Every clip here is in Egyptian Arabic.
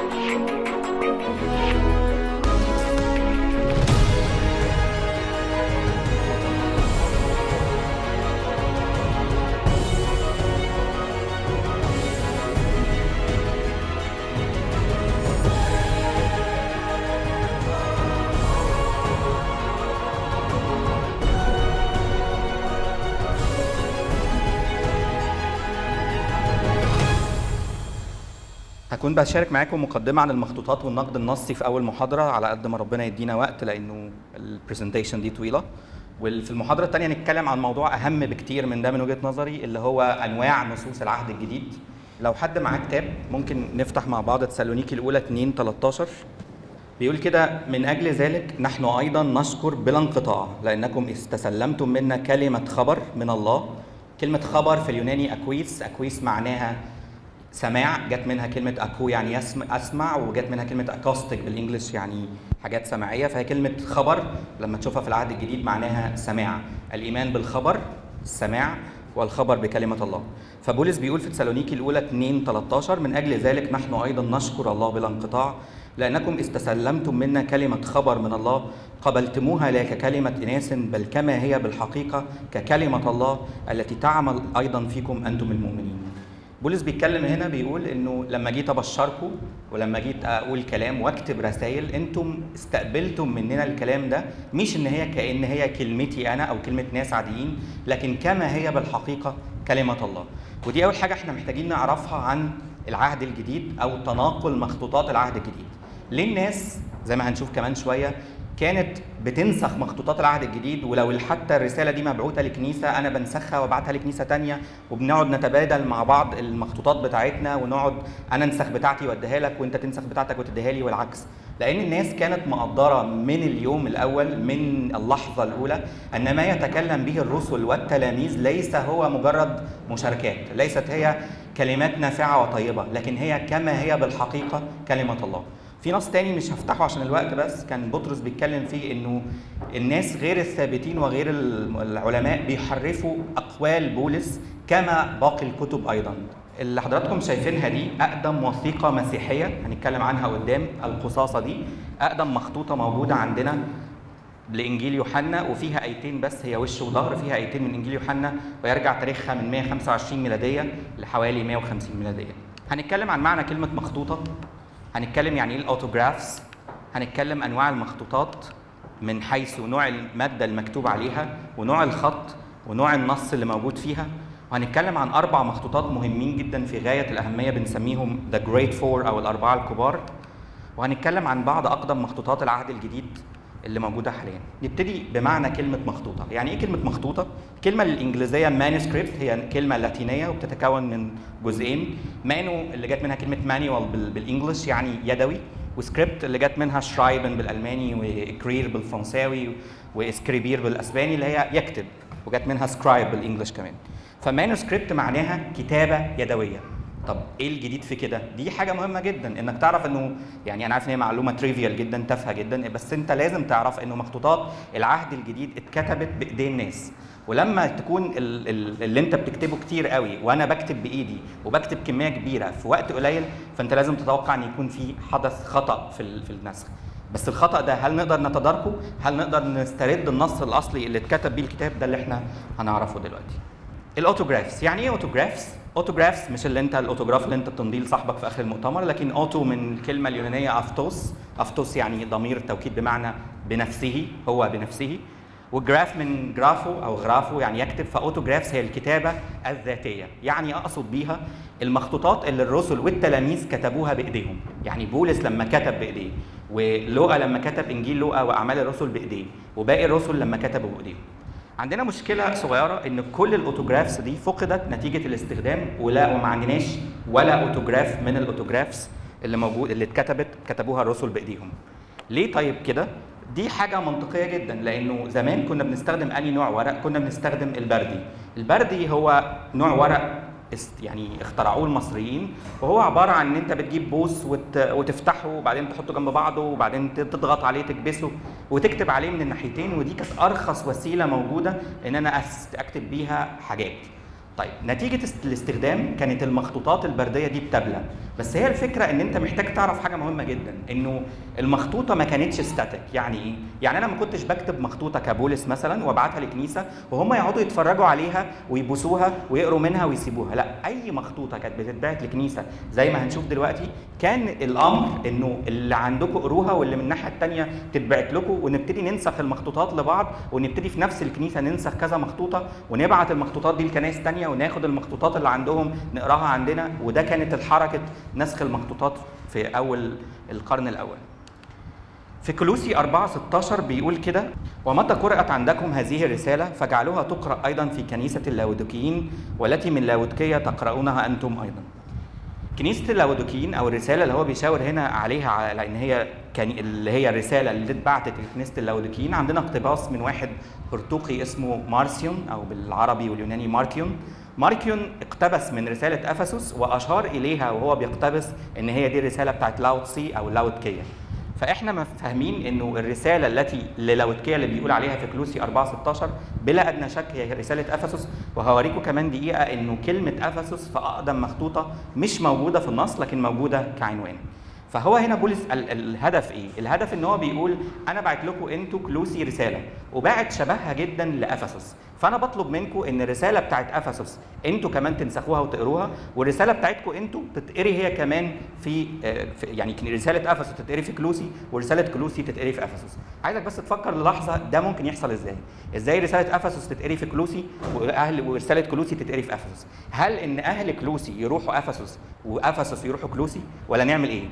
هكون بشارك معاكم مقدمة عن المخطوطات والنقد النصي في أول محاضرة على قد ما ربنا يدينا وقت لأنه البرزنتيشن دي طويلة وفي المحاضرة الثانية نتكلم عن موضوع أهم بكتير من ده من وجهة نظري اللي هو أنواع نصوص العهد الجديد لو حد معاه كتاب ممكن نفتح مع بعض تسالونيكي الأولى 2 13 بيقول كده من أجل ذلك نحن أيضا نشكر بلا انقطاع لأنكم استسلمتم منا كلمة خبر من الله كلمة خبر في اليوناني أكويس أكويس معناها سماع جت منها كلمة أكو يعني يسمع أسمع وجت منها كلمة أكوستيك بالإنجلش يعني حاجات سماعية فهي كلمة خبر لما تشوفها في العهد الجديد معناها سماع الإيمان بالخبر السماع والخبر بكلمة الله فبولس بيقول في تسالونيكي الأولى 2 13 من أجل ذلك نحن أيضا نشكر الله بلا انقطاع لأنكم استسلمتم منا كلمة خبر من الله قبلتموها لا ككلمة إناس بل كما هي بالحقيقة ككلمة الله التي تعمل أيضا فيكم أنتم المؤمنين بولس بيتكلم هنا بيقول انه لما جيت ابشركم ولما جيت اقول كلام واكتب رسائل انتم استقبلتم مننا الكلام ده مش ان هي كان هي كلمتي انا او كلمه ناس عاديين لكن كما هي بالحقيقه كلمه الله ودي اول حاجه احنا محتاجين نعرفها عن العهد الجديد او تناقل مخطوطات العهد الجديد ليه الناس زي ما هنشوف كمان شويه كانت بتنسخ مخطوطات العهد الجديد ولو حتى الرساله دي مبعوثه لكنيسه انا بنسخها وابعتها لكنيسه تانية وبنقعد نتبادل مع بعض المخطوطات بتاعتنا ونقعد انا انسخ بتاعتي واديها لك وانت تنسخ بتاعتك وتديها لي والعكس لان الناس كانت مقدره من اليوم الاول من اللحظه الاولى ان ما يتكلم به الرسل والتلاميذ ليس هو مجرد مشاركات ليست هي كلمات نافعه وطيبه لكن هي كما هي بالحقيقه كلمه الله في نص تاني مش هفتحه عشان الوقت بس كان بطرس بيتكلم فيه انه الناس غير الثابتين وغير العلماء بيحرفوا اقوال بولس كما باقي الكتب ايضا اللي حضراتكم شايفينها دي اقدم وثيقه مسيحيه هنتكلم عنها قدام القصاصه دي اقدم مخطوطه موجوده عندنا لانجيل يوحنا وفيها ايتين بس هي وش وظهر فيها ايتين من انجيل يوحنا ويرجع تاريخها من 125 ميلاديه لحوالي 150 ميلاديه هنتكلم عن معنى كلمه مخطوطه هنتكلم يعني ايه الاوتوجرافز هنتكلم انواع المخطوطات من حيث نوع الماده المكتوب عليها ونوع الخط ونوع النص اللي موجود فيها وهنتكلم عن اربع مخطوطات مهمين جدا في غايه الاهميه بنسميهم ذا جريت فور او الاربعه الكبار وهنتكلم عن بعض اقدم مخطوطات العهد الجديد اللي موجوده حاليا نبتدي بمعنى كلمه مخطوطه يعني ايه كلمه مخطوطه الكلمه الانجليزيه مانuscript هي كلمه لاتينيه وبتتكون من جزئين مانو اللي جت منها كلمه مانيوال بالانجلش يعني يدوي وسكريبت اللي جت منها شرايبن بالالماني وكرير بالفرنساوي واسكريبير بالاسباني اللي هي يكتب وجت منها سكرايب بالانجلش كمان فمانuscript معناها كتابه يدويه طب ايه الجديد في كده؟ دي حاجه مهمه جدا انك تعرف انه يعني انا عارف ان هي معلومه تريفيال جدا تافهه جدا بس انت لازم تعرف انه مخطوطات العهد الجديد اتكتبت بايدين ناس ولما تكون ال ال اللي انت بتكتبه كتير قوي وانا بكتب بايدي وبكتب كميه كبيره في وقت قليل فانت لازم تتوقع ان يكون في حدث خطا في في النسخ بس الخطا ده هل نقدر نتداركه؟ هل نقدر نسترد النص الاصلي اللي اتكتب بيه الكتاب ده اللي احنا هنعرفه دلوقتي. الاوتوجرافز يعني ايه اوتوجرافز اوتوجرافز مش اللي انت الاوتوجراف اللي انت بتمضيه لصاحبك في اخر المؤتمر لكن اوتو من الكلمه اليونانيه افتوس افتوس يعني ضمير توكيد بمعنى بنفسه هو بنفسه والجراف من جرافو او غرافو يعني يكتب فاوتوجرافز هي الكتابه الذاتيه يعني اقصد بيها المخطوطات اللي الرسل والتلاميذ كتبوها بايديهم يعني بولس لما كتب بايديه ولوقا لما كتب انجيل لوقا واعمال الرسل بايديه وباقي الرسل لما كتبوا بايديهم عندنا مشكلة صغيرة إن كل الأوتوجرافز دي فقدت نتيجة الاستخدام ولا وما عندناش ولا أوتوجراف من الأوتوجرافز اللي موجود اللي اتكتبت كتبوها الرسل بإيديهم. ليه طيب كده؟ دي حاجة منطقية جدا لأنه زمان كنا بنستخدم أي نوع ورق؟ كنا بنستخدم البردي. البردي هو نوع ورق يعني اخترعوه المصريين وهو عباره عن ان انت بتجيب بوس وت... وتفتحه وبعدين تحطه جنب بعضه وبعدين تضغط عليه تكبسه وتكتب عليه من الناحيتين ودي كانت ارخص وسيله موجوده ان انا اكتب بيها حاجات. طيب نتيجه است- الاستخدام كانت المخطوطات البرديه دي بتبلى بس هي الفكره ان انت محتاج تعرف حاجه مهمه جدا انه المخطوطه ما كانتش ستاتيك يعني ايه يعني انا ما كنتش بكتب مخطوطه كبولس مثلا وابعتها لكنيسه وهم يقعدوا يتفرجوا عليها ويبوسوها ويقروا منها ويسيبوها لا اي مخطوطه كانت بتتبعت لكنيسه زي ما هنشوف دلوقتي كان الامر انه اللي عندكم قروها واللي من الناحيه الثانيه تتبعت لكم ونبتدي ننسخ المخطوطات لبعض ونبتدي في نفس الكنيسه ننسخ كذا مخطوطه ونبعت المخطوطات دي لكنائس ثانيه وناخد المخطوطات اللي عندهم نقراها عندنا وده كانت الحركه نسخ المخطوطات في اول القرن الاول في كلوسي 4 16 بيقول كده ومتى قرأت عندكم هذه الرسالة فاجعلوها تقرأ أيضا في كنيسة اللاودوكيين والتي من لاودكية تقرؤونها أنتم أيضا كنيسة اللاودوكيين أو الرسالة اللي هو بيشاور هنا عليها على إن هي كان اللي هي الرسالة اللي اتبعتت لكنيسة اللاودوكيين عندنا اقتباس من واحد هرطوقي اسمه مارسيون أو بالعربي واليوناني ماركيون ماركيون اقتبس من رسالة أفسس وأشار إليها وهو بيقتبس إن هي دي الرسالة بتاعت لاوتسي أو لاودكية فاحنا ما فاهمين انه الرساله التي للاودكيه اللي بيقول عليها في كلوسي 4 16 بلا ادنى شك هي رساله افسس وهوريكم كمان دقيقه انه كلمه افسس في اقدم مخطوطه مش موجوده في النص لكن موجوده كعنوان فهو هنا بولس ال- الهدف ايه؟ الهدف ان هو بيقول انا بعت لكم انتوا كلوسي رساله وبعت شبهها جدا لافسس فانا بطلب منكم ان الرساله بتاعت افسس انتوا كمان تنسخوها وتقروها والرساله بتاعتكم انتوا تتقري هي كمان في, آه، في يعني رساله افسس تتقري في كلوسي ورساله كلوسي تتقري في افسس عايزك بس تفكر للحظه ده ممكن يحصل ازاي ازاي رساله افسس تتقري في كلوسي واهل ورساله كلوسي تتقري في افسس هل ان اهل كلوسي يروحوا افسس وافسس يروحوا كلوسي ولا نعمل ايه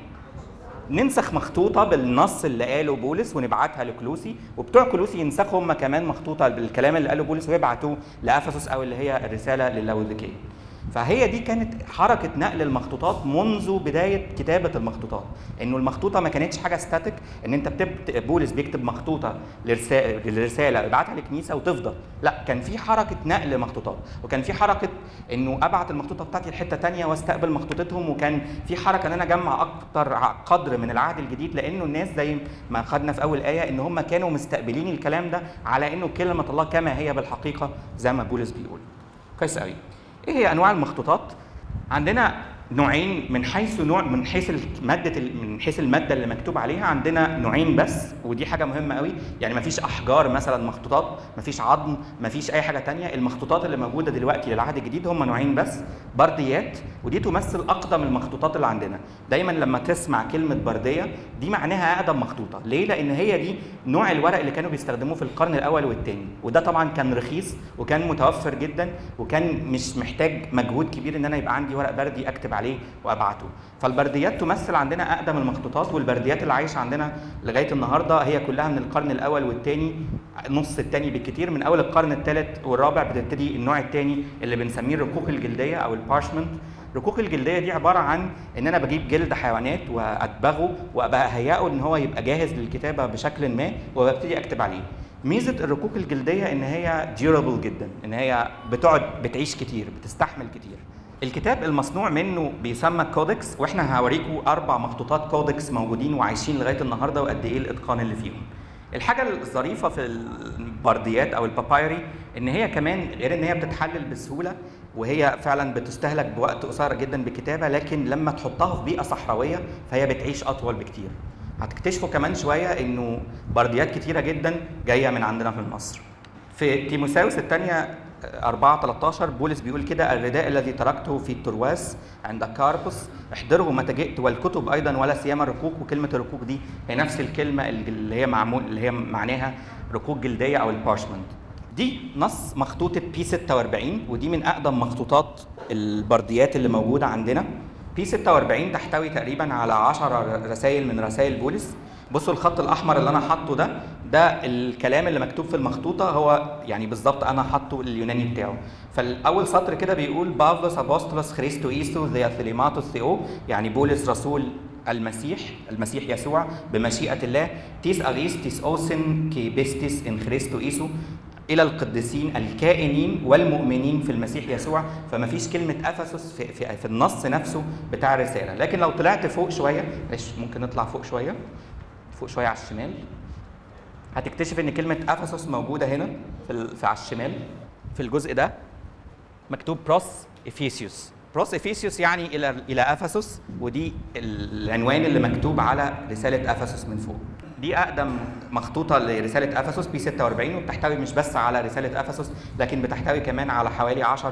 ننسخ مخطوطه بالنص اللي قاله بولس ونبعتها لكلوسي وبتوع كلوسي ينسخوا هم كمان مخطوطه بالكلام اللي قاله بولس ويبعتوه لافسس او اللي هي الرساله للاوديكيه فهي دي كانت حركه نقل المخطوطات منذ بدايه كتابه المخطوطات انه المخطوطه ما كانتش حاجه ستاتيك ان انت بتكتب بولس بيكتب مخطوطه لرساله للرساله يبعتها لكنيسه وتفضل لا كان في حركه نقل مخطوطات وكان في حركه انه ابعت المخطوطه بتاعتي لحته تانية واستقبل مخطوطتهم وكان في حركه ان انا اجمع اكتر ع- قدر من العهد الجديد لانه الناس زي ما خدنا في اول ايه ان هم كانوا مستقبلين الكلام ده على انه كلمه الله كما هي بالحقيقه زي ما بولس بيقول كويس قوي ايه هي انواع المخطوطات عندنا نوعين من حيث نوع من حيث الماده من حيث الماده اللي مكتوب عليها عندنا نوعين بس ودي حاجه مهمه قوي يعني مفيش احجار مثلا مخطوطات مفيش عظم مفيش اي حاجه تانية المخطوطات اللي موجوده دلوقتي للعهد الجديد هم نوعين بس برديات ودي تمثل اقدم المخطوطات اللي عندنا دايما لما تسمع كلمه برديه دي معناها اقدم مخطوطه ليه لان هي دي نوع الورق اللي كانوا بيستخدموه في القرن الاول والثاني وده طبعا كان رخيص وكان متوفر جدا وكان مش محتاج مجهود كبير ان انا يبقى عندي ورق بردي اكتب عليه وابعته فالبرديات تمثل عندنا اقدم المخطوطات والبرديات اللي عايشه عندنا لغايه النهارده هي كلها من القرن الاول والثاني نص الثاني بالكثير من اول القرن الثالث والرابع بتبتدي النوع الثاني اللي بنسميه الرقوق الجلديه او البارشمنت رقوق الجلديه دي عباره عن ان انا بجيب جلد حيوانات واطبغه وابقى اهيئه ان هو يبقى جاهز للكتابه بشكل ما وببتدي اكتب عليه ميزه الرقوق الجلديه ان هي ديورابل جدا ان هي بتقعد بتعيش كتير بتستحمل كتير الكتاب المصنوع منه بيسمى كودكس واحنا هوريكم اربع مخطوطات كودكس موجودين وعايشين لغايه النهارده وقد ايه الاتقان اللي فيهم الحاجه الظريفه في البرديات او البابايري ان هي كمان غير ان هي بتتحلل بسهوله وهي فعلا بتستهلك بوقت قصير جدا بالكتابه لكن لما تحطها في بيئه صحراوية فهي بتعيش اطول بكتير هتكتشفوا كمان شويه انه برديات كتيره جدا جايه من عندنا في مصر في تيموساوس الثانيه 4 13 بولس بيقول كده الرداء الذي تركته في الترواس عند كاربوس احضره متى جئت والكتب ايضا ولا سيما الرقوق وكلمه الرقوق دي هي نفس الكلمه اللي هي معمول اللي هي معناها رقوق جلديه او البارشمنت دي نص مخطوطه بي 46 ودي من اقدم مخطوطات البرديات اللي موجوده عندنا بي 46 تحتوي تقريبا على 10 رسائل من رسائل بولس بصوا الخط الاحمر اللي انا حاطه ده ده الكلام اللي مكتوب في المخطوطه هو يعني بالظبط انا حاطه اليوناني بتاعه فالاول سطر كده بيقول بافلوس ابوستولوس خريستو ايسو ذي ثليماتوس ثيو يعني بولس رسول المسيح المسيح يسوع بمشيئه الله تيس اغيس تيس اوسن كي بيستيس ان خريستو ايسو الى القديسين الكائنين والمؤمنين في المسيح يسوع فما فيش كلمه افسس في, في, في النص نفسه بتاع الرساله لكن لو طلعت فوق شويه معلش ممكن نطلع فوق شويه فوق شويه على الشمال هتكتشف ان كلمه افسس موجوده هنا في, ال... في على الشمال في الجزء ده مكتوب بروس افيسيوس بروس افيسيوس يعني الى الى افسس ودي العنوان اللي مكتوب على رساله افسس من فوق دي اقدم مخطوطه لرساله افسس بي 46 وبتحتوي مش بس على رساله افسس لكن بتحتوي كمان على حوالي 10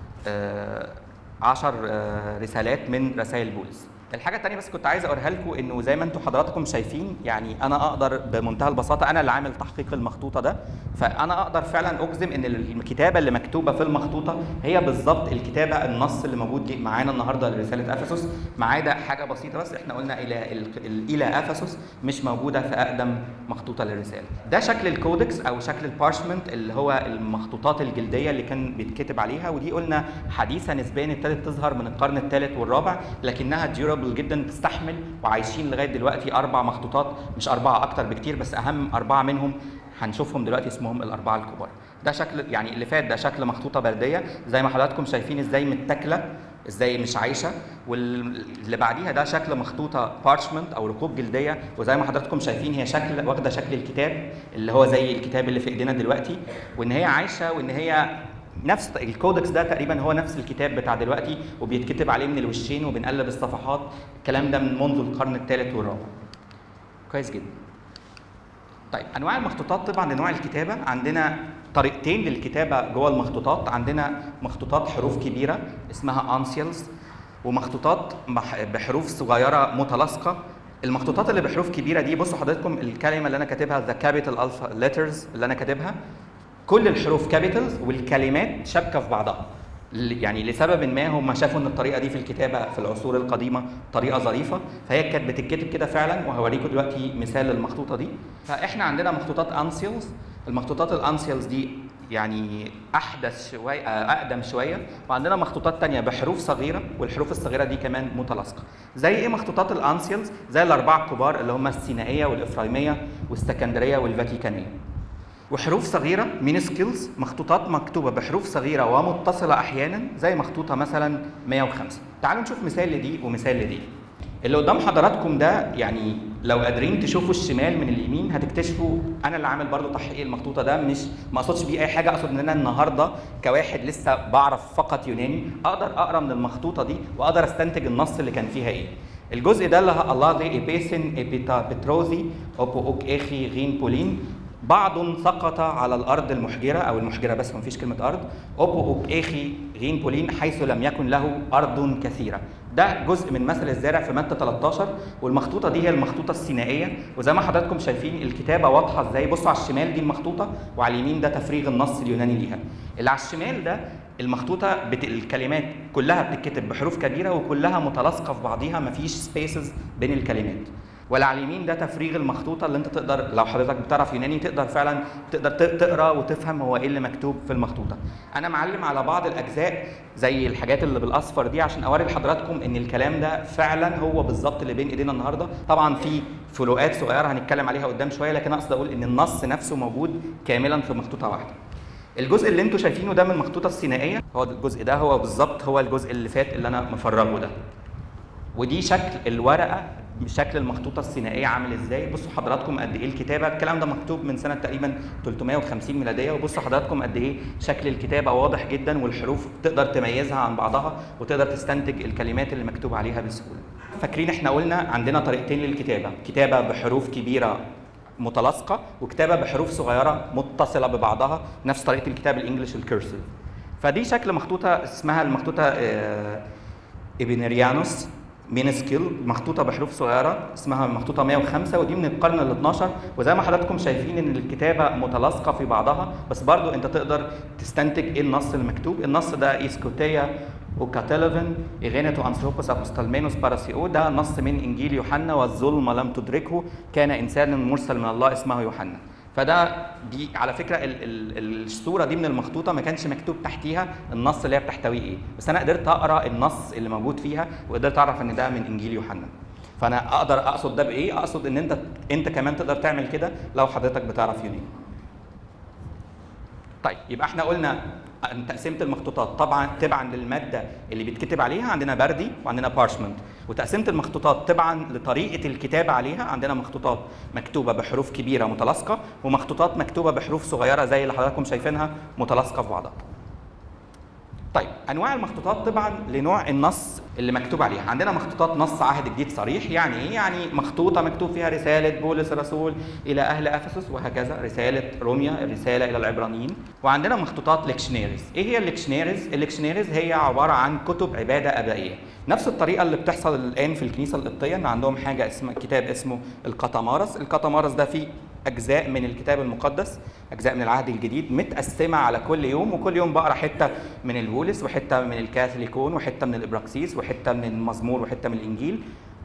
10 رسالات من رسائل بولس الحاجه الثانيه بس كنت عايز اوريها لكم انه زي ما انتم حضراتكم شايفين يعني انا اقدر بمنتهى البساطه انا اللي عامل تحقيق المخطوطه ده فانا اقدر فعلا اجزم ان الكتابه اللي مكتوبه في المخطوطه هي بالظبط الكتابه النص اللي موجود معانا النهارده لرساله افسس ما عدا حاجه بسيطه بس احنا قلنا الى الى افسس مش موجوده في اقدم مخطوطه للرساله ده شكل الكودكس او شكل البارشمنت اللي هو المخطوطات الجلديه اللي كان بيتكتب عليها ودي قلنا حديثه نسبيا ابتدت تظهر من القرن الثالث والرابع لكنها ديورابل جدا تستحمل وعايشين لغايه دلوقتي اربع مخطوطات مش اربعه اكتر بكتير بس اهم اربعه منهم هنشوفهم دلوقتي اسمهم الاربعه الكبار ده شكل يعني اللي فات ده شكل مخطوطه برديه زي ما حضراتكم شايفين ازاي متاكله ازاي مش عايشه واللي بعديها ده شكل مخطوطه بارشمنت او رقوق جلديه وزي ما حضراتكم شايفين هي شكل واخده شكل الكتاب اللي هو زي الكتاب اللي في ايدينا دلوقتي وان هي عايشه وان هي نفس الكودكس ده تقريبا هو نفس الكتاب بتاع دلوقتي وبيتكتب عليه من الوشين وبنقلب الصفحات الكلام ده من منذ القرن الثالث والرابع كويس جدا طيب انواع المخطوطات طبعا انواع الكتابه عندنا طريقتين للكتابه جوه المخطوطات عندنا مخطوطات حروف كبيره اسمها انسيلز ومخطوطات بحروف صغيره متلاصقه المخطوطات اللي بحروف كبيره دي بصوا حضراتكم الكلمه اللي انا كاتبها ذا كابيتال الفا ليترز اللي انا كاتبها كل الحروف كابيتالز والكلمات شابكه في بعضها يعني لسبب ما هم شافوا ان الطريقه دي في الكتابه في العصور القديمه طريقه ظريفه فهي كانت بتتكتب كده فعلا وهوريكم دلوقتي مثال للمخطوطه دي فاحنا عندنا مخطوطات انسيلز المخطوطات الانسيلز دي يعني احدث شويه اقدم شويه وعندنا مخطوطات تانية بحروف صغيره والحروف الصغيره دي كمان متلاصقه زي ايه مخطوطات الانسيلز زي الاربعه الكبار اللي هم السينائيه والافرايميه والسكندريه والفاتيكانيه وحروف صغيرة مينسكيلز مخطوطات مكتوبة بحروف صغيرة ومتصلة أحيانا زي مخطوطة مثلا 105 تعالوا نشوف مثال لدي ومثال لدي اللي قدام حضراتكم ده يعني لو قادرين تشوفوا الشمال من اليمين هتكتشفوا انا اللي عامل برضو تحقيق المخطوطه ده مش ما اقصدش بيه اي حاجه اقصد ان انا النهارده كواحد لسه بعرف فقط يوناني اقدر اقرا من المخطوطه دي واقدر استنتج النص اللي كان فيها ايه الجزء ده اللي الله ذي ايبيسن ايبيتا بتروزي اوبو اوك اخي غين بولين بعض سقط على الارض المحجره او المحجره بس ما فيش كلمه ارض اوبو اوك اخي غين بولين حيث لم يكن له ارض كثيره ده جزء من مثل الزارع في متى 13 والمخطوطه دي هي المخطوطه السينائيه وزي ما حضراتكم شايفين الكتابه واضحه ازاي بصوا على الشمال دي المخطوطه وعلى اليمين ده تفريغ النص اليوناني ليها اللي على الشمال ده المخطوطه بت... الكلمات كلها بتتكتب بحروف كبيره وكلها متلاصقه في بعضيها مفيش سبيسز بين الكلمات ولا على اليمين ده تفريغ المخطوطه اللي انت تقدر لو حضرتك بتعرف يوناني تقدر فعلا تقدر تقرا وتفهم هو ايه اللي مكتوب في المخطوطه انا معلم على بعض الاجزاء زي الحاجات اللي بالاصفر دي عشان اوري لحضراتكم ان الكلام ده فعلا هو بالظبط اللي بين ايدينا النهارده طبعا في فروقات صغيره هنتكلم عليها قدام شويه لكن اقصد اقول ان النص نفسه موجود كاملا في مخطوطه واحده الجزء اللي انتم شايفينه ده من المخطوطه السينائيه هو الجزء ده هو بالظبط هو الجزء اللي فات اللي انا مفرغه ده ودي شكل الورقه شكل المخطوطه السينائيه عامل ازاي بصوا حضراتكم قد ايه الكتابه الكلام ده مكتوب من سنه تقريبا 350 ميلاديه وبصوا حضراتكم قد ايه شكل الكتابه واضح جدا والحروف تقدر تميزها عن بعضها وتقدر تستنتج الكلمات اللي مكتوب عليها بسهوله فاكرين احنا قلنا عندنا طريقتين للكتابه كتابه بحروف كبيره متلاصقه وكتابه بحروف صغيره متصله ببعضها نفس طريقه الكتاب الانجليش الكيرسيف فدي شكل مخطوطه اسمها المخطوطه اه ابنريانوس مينسكيل محطوطه بحروف صغيره اسمها مخطوطه 105 ودي من القرن ال 12 وزي ما حضراتكم شايفين ان الكتابه متلاصقه في بعضها بس برضو انت تقدر تستنتج ايه النص المكتوب النص ده ايسكوتيا وكاتيلوفن إغانة أنثروبوس أبوستالمينوس باراسيو ده نص من إنجيل يوحنا والظلم لم تدركه كان إنسان مرسل من الله اسمه يوحنا فده دي على فكره ال ال الصوره دي من المخطوطه ما كانش مكتوب تحتيها النص اللي هي بتحتويه ايه بس انا قدرت اقرا النص اللي موجود فيها وقدرت اعرف ان ده من انجيل يوحنا فانا اقدر اقصد ده بايه اقصد ان انت انت كمان تقدر تعمل كده لو حضرتك بتعرف يوناني طيب يبقى احنا قلنا تقسيمه المخطوطات طبعا تبعا للماده اللي بيتكتب عليها عندنا بردي وعندنا بارشمنت وتقسيمه المخطوطات تبعا لطريقه الكتابه عليها عندنا مخطوطات مكتوبه بحروف كبيره متلاصقه ومخطوطات مكتوبه بحروف صغيره زي اللي حضراتكم شايفينها متلاصقه في بعضها طيب انواع المخطوطات طبعا لنوع النص اللي مكتوب عليها عندنا مخطوطات نص عهد جديد صريح يعني ايه يعني مخطوطه مكتوب فيها رساله بولس الرسول الى اهل افسس وهكذا رساله روميا الرساله الى العبرانيين وعندنا مخطوطات ليكشنيريز ايه هي الليكشنيريز الليكشنيريز هي عباره عن كتب عباده ابائيه نفس الطريقه اللي بتحصل الان في الكنيسه القبطيه ان عندهم حاجه اسمها كتاب اسمه القطمارس القطمارس ده فيه اجزاء من الكتاب المقدس اجزاء من العهد الجديد متقسمه على كل يوم وكل يوم بقرا حته من البولس وحته من الكاثوليكون وحته من الابراكسيس وحته من المزمور وحته من الانجيل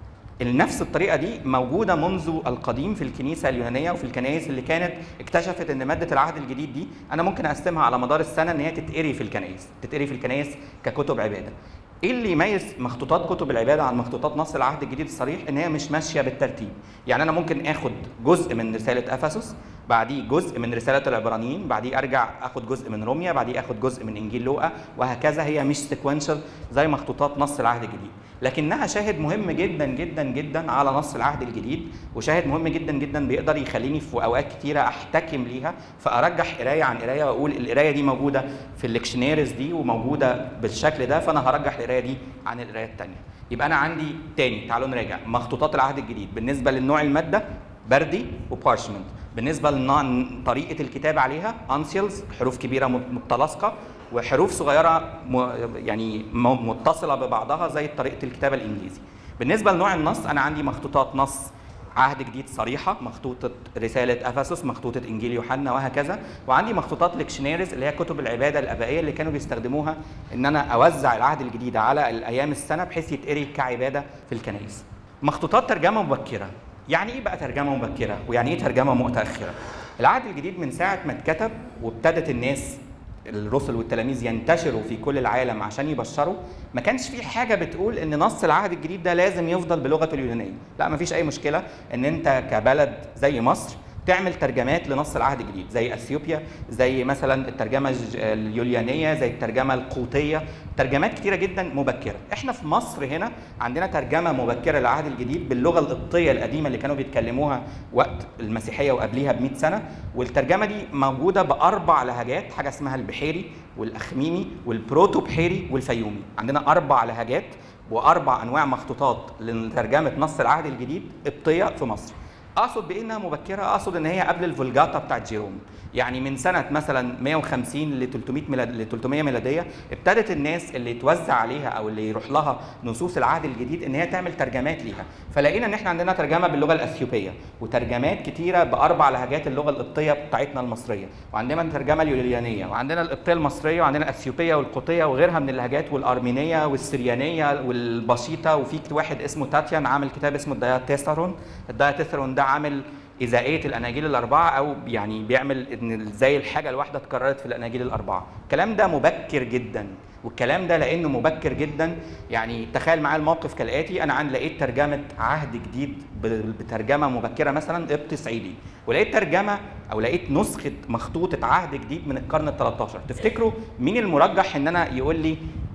نفس الطريقه دي موجوده منذ القديم في الكنيسه اليونانيه وفي الكنائس اللي كانت اكتشفت ان ماده العهد الجديد دي انا ممكن اقسمها على مدار السنه ان هي تتقري في الكنائس تتقري في الكنائس ككتب عباده ايه اللي يميز مخطوطات كتب العباده عن مخطوطات نص العهد الجديد الصريح ان هي مش ماشيه بالترتيب يعني انا ممكن اخد جزء من رساله افسس بعديه جزء من رساله العبرانيين بعديه ارجع اخد جزء من روميا بعديه اخد جزء من انجيل لوقا وهكذا هي مش سيكونشال زي مخطوطات نص العهد الجديد لكنها شاهد مهم جدا جدا جدا على نص العهد الجديد وشاهد مهم جدا جدا بيقدر يخليني في اوقات كتيره احتكم ليها فارجح قرايه عن قرايه واقول القرايه دي موجوده في الليكشنيرز دي وموجوده بالشكل ده فانا هرجح القرايه دي عن القرايه الثانيه يبقى انا عندي تاني تعالوا نراجع مخطوطات العهد الجديد بالنسبه للنوع الماده بردي وبارشمنت بالنسبه لطريقه الكتابه عليها انسيلز حروف كبيره متلاصقه وحروف صغيره م... يعني متصله ببعضها زي طريقه الكتابه الانجليزي بالنسبه لنوع النص انا عندي مخطوطات نص عهد جديد صريحه مخطوطه رساله افسس مخطوطه انجيل يوحنا وهكذا وعندي مخطوطات ليكشنيريز اللي هي كتب العباده الابائيه اللي كانوا بيستخدموها ان انا اوزع العهد الجديد على الايام السنه بحيث يتقري كعباده في الكنائس مخطوطات ترجمه مبكره يعني ايه بقى ترجمه مبكره ويعني ايه ترجمه متاخره العهد الجديد من ساعه ما اتكتب وابتدت الناس الرسل والتلاميذ ينتشروا في كل العالم عشان يبشروا ما كانش في حاجه بتقول ان نص العهد الجديد ده لازم يفضل بلغته اليونانيه لا ما فيش اي مشكله ان انت كبلد زي مصر تعمل ترجمات لنص العهد الجديد زي اثيوبيا زي مثلا الترجمه اليوليانيه زي الترجمه القوطيه ترجمات كتيره جدا مبكره احنا في مصر هنا عندنا ترجمه مبكره للعهد الجديد باللغه القبطيه القديمه اللي كانوا بيتكلموها وقت المسيحيه وقبليها ب 100 سنه والترجمه دي موجوده باربع لهجات حاجه اسمها البحيري والاخميمي والبروتو بحيري والفيومي عندنا اربع لهجات واربع انواع مخطوطات لترجمه نص العهد الجديد قبطيه في مصر اقصد بانها مبكره اقصد ان هي قبل الفولجاتا بتاعت جيروم يعني من سنه مثلا 150 ل 300 ميلاد ل 300 ميلاديه ابتدت الناس اللي يتوزع عليها او اللي يروح لها نصوص العهد الجديد ان هي تعمل ترجمات ليها فلقينا ان احنا عندنا ترجمه باللغه الاثيوبيه وترجمات كتيره باربع لهجات اللغه القبطيه بتاعتنا المصريه وعندنا الترجمه اليونانيه وعندنا القبطيه المصريه وعندنا الاثيوبيه والقوطيه وغيرها من اللهجات والارمينيه والسريانيه والبسيطه وفي واحد اسمه تاتيان عامل كتاب اسمه الداياتيثرون الداياتيثرون ده عامل إذاعية الأناجيل الأربعة أو يعني بيعمل إن إزاي الحاجة الواحدة اتكررت في الأناجيل الأربعة، الكلام ده مبكر جدا والكلام ده لأنه مبكر جدا يعني تخيل معايا الموقف كالآتي أنا عن لقيت ترجمة عهد جديد بترجمة مبكرة مثلا قبط صعيدي ولقيت ترجمة أو لقيت نسخة مخطوطة عهد جديد من القرن ال 13 تفتكروا مين المرجح إن أنا يقول لي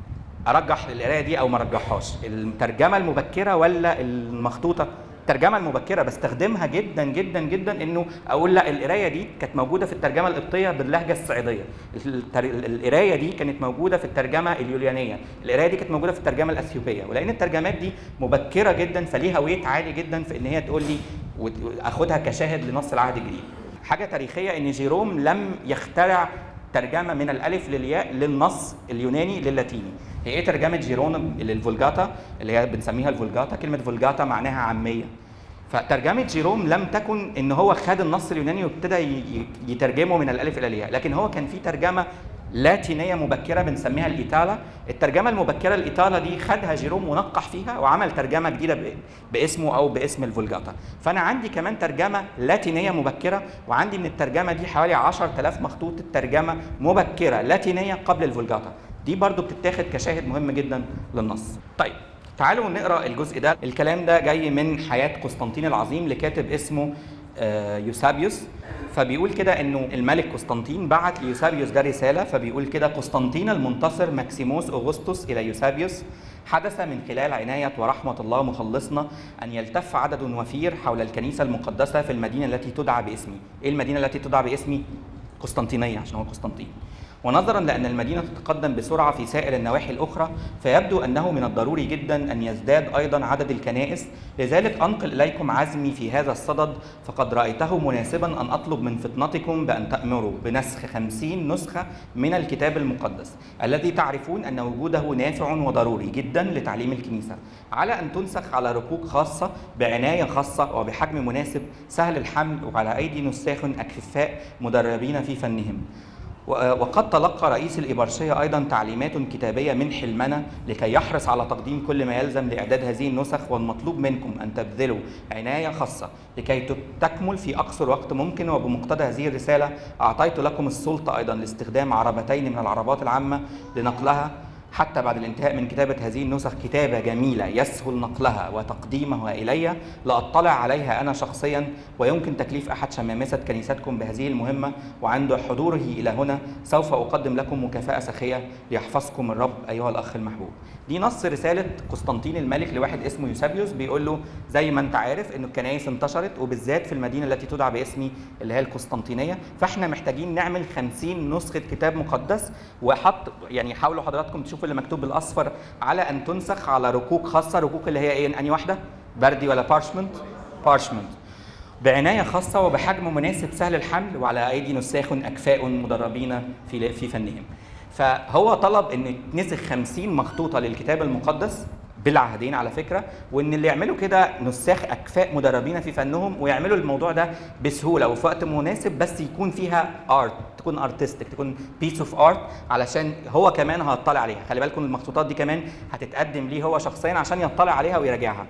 ارجح القرايه دي او ما ارجحهاش الترجمه المبكره ولا المخطوطه الترجمه المبكره بستخدمها جدا جدا جدا انه اقول لا القرايه دي كانت موجوده في الترجمه القبطيه باللهجه الصعيديه القرايه دي كانت موجوده في الترجمه اليوليانيه القرايه دي كانت موجوده في الترجمه الاثيوبيه ولان الترجمات دي مبكره جدا فليها ويت عالي جدا في ان هي تقول لي واخدها كشاهد لنص العهد الجديد حاجه تاريخيه ان جيروم لم يخترع ترجمه من الالف للياء للنص اليوناني للاتيني هي ايه ترجمه جيرون للفولجاتا اللي هي بنسميها الفولجاتا كلمه فولجاتا معناها عاميه فترجمه جيروم لم تكن ان هو خد النص اليوناني وابتدى يترجمه من الالف الى الياء لكن هو كان في ترجمه لاتينيه مبكره بنسميها الايتالا الترجمه المبكره الايتالا دي خدها جيروم ونقح فيها وعمل ترجمه جديده باسمه او باسم الفولجاتا فانا عندي كمان ترجمه لاتينيه مبكره وعندي من الترجمه دي حوالي 10000 مخطوطه ترجمه مبكره لاتينيه قبل الفولجاتا دي برضو بتتاخد كشاهد مهم جدا للنص طيب تعالوا نقرا الجزء ده الكلام ده جاي من حياه قسطنطين العظيم لكاتب اسمه يوسابيوس فبيقول كده انه الملك قسطنطين بعت ليوسابيوس ده رساله فبيقول كده قسطنطين المنتصر ماكسيموس اغسطس الى يوسابيوس حدث من خلال عناية ورحمة الله مخلصنا أن يلتف عدد وفير حول الكنيسة المقدسة في المدينة التي تدعى باسمي إيه المدينة التي تدعى باسمي؟ قسطنطينية عشان هو قسطنطين ونظرا لأن المدينة تتقدم بسرعة في سائر النواحي الأخرى فيبدو أنه من الضروري جدا أن يزداد أيضا عدد الكنائس لذلك أنقل إليكم عزمي في هذا الصدد فقد رأيته مناسبا أن أطلب من فطنتكم بأن تأمروا بنسخ خمسين نسخة من الكتاب المقدس الذي تعرفون أن وجوده نافع وضروري جدا لتعليم الكنيسة على أن تنسخ على ركوك خاصة بعناية خاصة وبحجم مناسب سهل الحمل وعلى أيدي نساخ أكفاء مدربين في فنهم وقد تلقى رئيس الإبرشية أيضا تعليمات كتابية من حلمنا لكي يحرص على تقديم كل ما يلزم لإعداد هذه النسخ والمطلوب منكم أن تبذلوا عناية خاصة لكي تكمل في أقصر وقت ممكن وبمقتضى هذه الرسالة أعطيت لكم السلطة أيضا لاستخدام عربتين من العربات العامة لنقلها حتى بعد الانتهاء من كتابة هذه النسخ كتابة جميلة يسهل نقلها وتقديمها إلي لأطلع عليها أنا شخصيا ويمكن تكليف أحد شمامسة كنيستكم بهذه المهمة وعند حضوره إلى هنا سوف أقدم لكم مكافأة سخية ليحفظكم الرب أيها الأخ المحبوب دي نص رسالة قسطنطين الملك لواحد اسمه يوسابيوس بيقول له زي ما انت عارف ان الكنائس انتشرت وبالذات في المدينة التي تدعى باسمي اللي هي القسطنطينية فاحنا محتاجين نعمل 50 نسخة كتاب مقدس وحط يعني حاولوا حضراتكم تشوفوا اللي مكتوب بالاصفر على ان تنسخ على ركوك خاصة ركوك اللي هي ايه انهي واحدة؟ بردي ولا بارشمنت؟ بارشمنت بعناية خاصة وبحجم مناسب سهل الحمل وعلى أيدي نساخ أكفاء مدربين في في فنهم. فهو طلب ان يتنسخ 50 مخطوطه للكتاب المقدس بالعهدين على فكره وان اللي يعملوا كده نساخ اكفاء مدربين في فنهم ويعملوا الموضوع ده بسهوله وفي وقت مناسب بس يكون فيها ارت تكون ارتستيك تكون بيس اوف ارت علشان هو كمان هيطلع عليها خلي بالكم المخطوطات دي كمان هتتقدم ليه هو شخصيا عشان يطلع عليها ويراجعها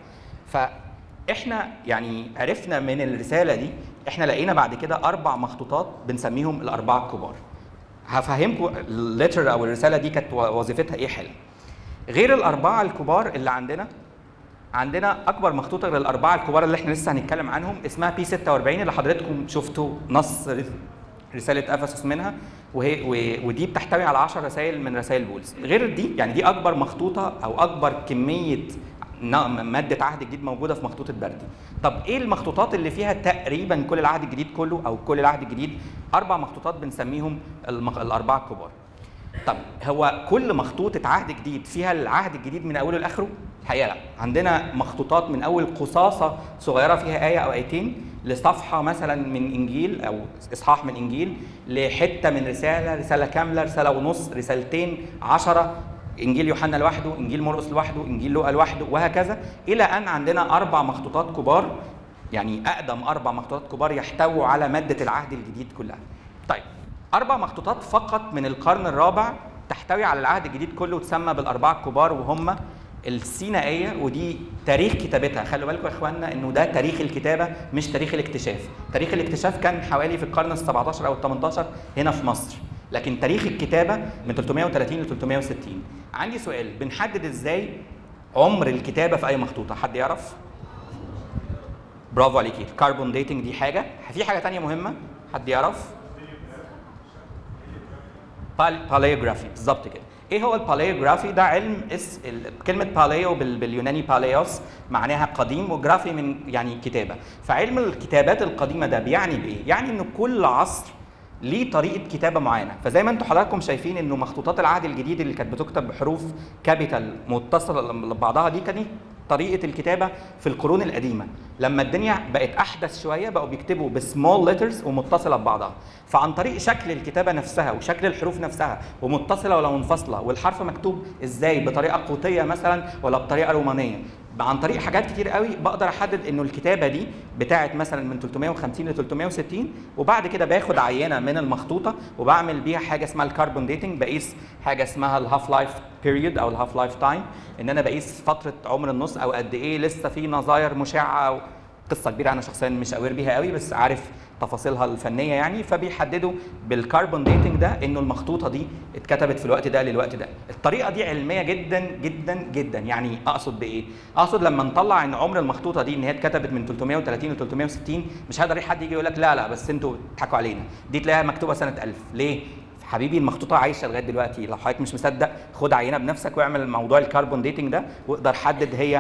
فاحنا يعني عرفنا من الرساله دي احنا لقينا بعد كده اربع مخطوطات بنسميهم الاربعه الكبار هفهمكم الليتر او الرساله دي كانت وظيفتها ايه حالا غير الاربعه الكبار اللي عندنا عندنا اكبر مخطوطه غير الاربعه الكبار اللي احنا لسه هنتكلم عنهم اسمها بي 46 اللي حضرتكم شفتوا نص رساله افسس منها وهي ودي بتحتوي على 10 رسائل من رسائل بولس غير دي يعني دي اكبر مخطوطه او اكبر كميه ماده عهد جديد موجوده في مخطوطه بردي طب ايه المخطوطات اللي فيها تقريبا كل العهد الجديد كله او كل العهد الجديد اربع مخطوطات بنسميهم المخ... الاربعه الكبار طب هو كل مخطوطه عهد جديد فيها العهد الجديد من اوله لاخره الحقيقه لا عندنا مخطوطات من اول قصاصه صغيره فيها ايه او ايتين لصفحه مثلا من انجيل او اصحاح من انجيل لحته من رساله رساله كامله رساله ونص رسالتين عشرة انجيل يوحنا لوحده انجيل مرقس لوحده انجيل لوقا لوحده وهكذا الى ان عندنا اربع مخطوطات كبار يعني اقدم اربع مخطوطات كبار يحتووا على ماده العهد الجديد كلها طيب اربع مخطوطات فقط من القرن الرابع تحتوي على العهد الجديد كله تسمى بالاربعه الكبار وهم السينائيه ودي تاريخ كتابتها خلوا بالكم يا اخواننا انه ده تاريخ الكتابه مش تاريخ الاكتشاف تاريخ الاكتشاف كان حوالي في القرن ال17 او ال18 هنا في مصر لكن تاريخ الكتابه من 330 ل 360 عندي سؤال بنحدد ازاي عمر الكتابه في اي مخطوطه حد يعرف برافو عليكي الكربون ديتنج دي حاجه في حاجه تانية مهمه حد يعرف باليوجرافي بالظبط كده ايه هو الباليوجرافي ده علم اس كلمه باليو باليوناني باليوس معناها قديم وجرافي من يعني كتابه فعلم الكتابات القديمه ده بيعني بايه يعني ان كل عصر ليه طريقه كتابه معينه فزي ما انتم حضراتكم شايفين انه مخطوطات العهد الجديد اللي كانت بتكتب بحروف كابيتال متصله ببعضها دي كانت طريقه الكتابه في القرون القديمه لما الدنيا بقت احدث شويه بقوا بيكتبوا بسمول ليترز ومتصله ببعضها فعن طريق شكل الكتابه نفسها وشكل الحروف نفسها ومتصله ولا منفصله والحرف مكتوب ازاي بطريقه قوطيه مثلا ولا بطريقه رومانيه عن طريق حاجات كتير قوي بقدر احدد انه الكتابه دي بتاعت مثلا من 350 ل 360 وبعد كده باخد عينه من المخطوطه وبعمل بيها حاجه اسمها الكربون ديتنج بقيس حاجه اسمها الهاف لايف بيريود او الهاف لايف تايم ان انا بقيس فتره عمر النص او قد ايه لسه في نظاير مشعه او قصه كبيره انا شخصيا مش اوير بيها قوي بس عارف تفاصيلها الفنيه يعني فبيحددوا بالكربون ديتنج ده انه المخطوطه دي اتكتبت في الوقت ده للوقت ده الطريقه دي علميه جدا جدا جدا يعني اقصد بايه اقصد لما نطلع ان عمر المخطوطه دي ان هي اتكتبت من 330 ل 360 مش هيقدر حد يجي يقول لك لا لا بس انتوا بتضحكوا علينا دي تلاقيها مكتوبه سنه 1000 ليه حبيبي المخطوطه عايشه لغايه دلوقتي لو حضرتك مش مصدق خد عينه بنفسك واعمل موضوع الكربون ديتنج ده واقدر حدد هي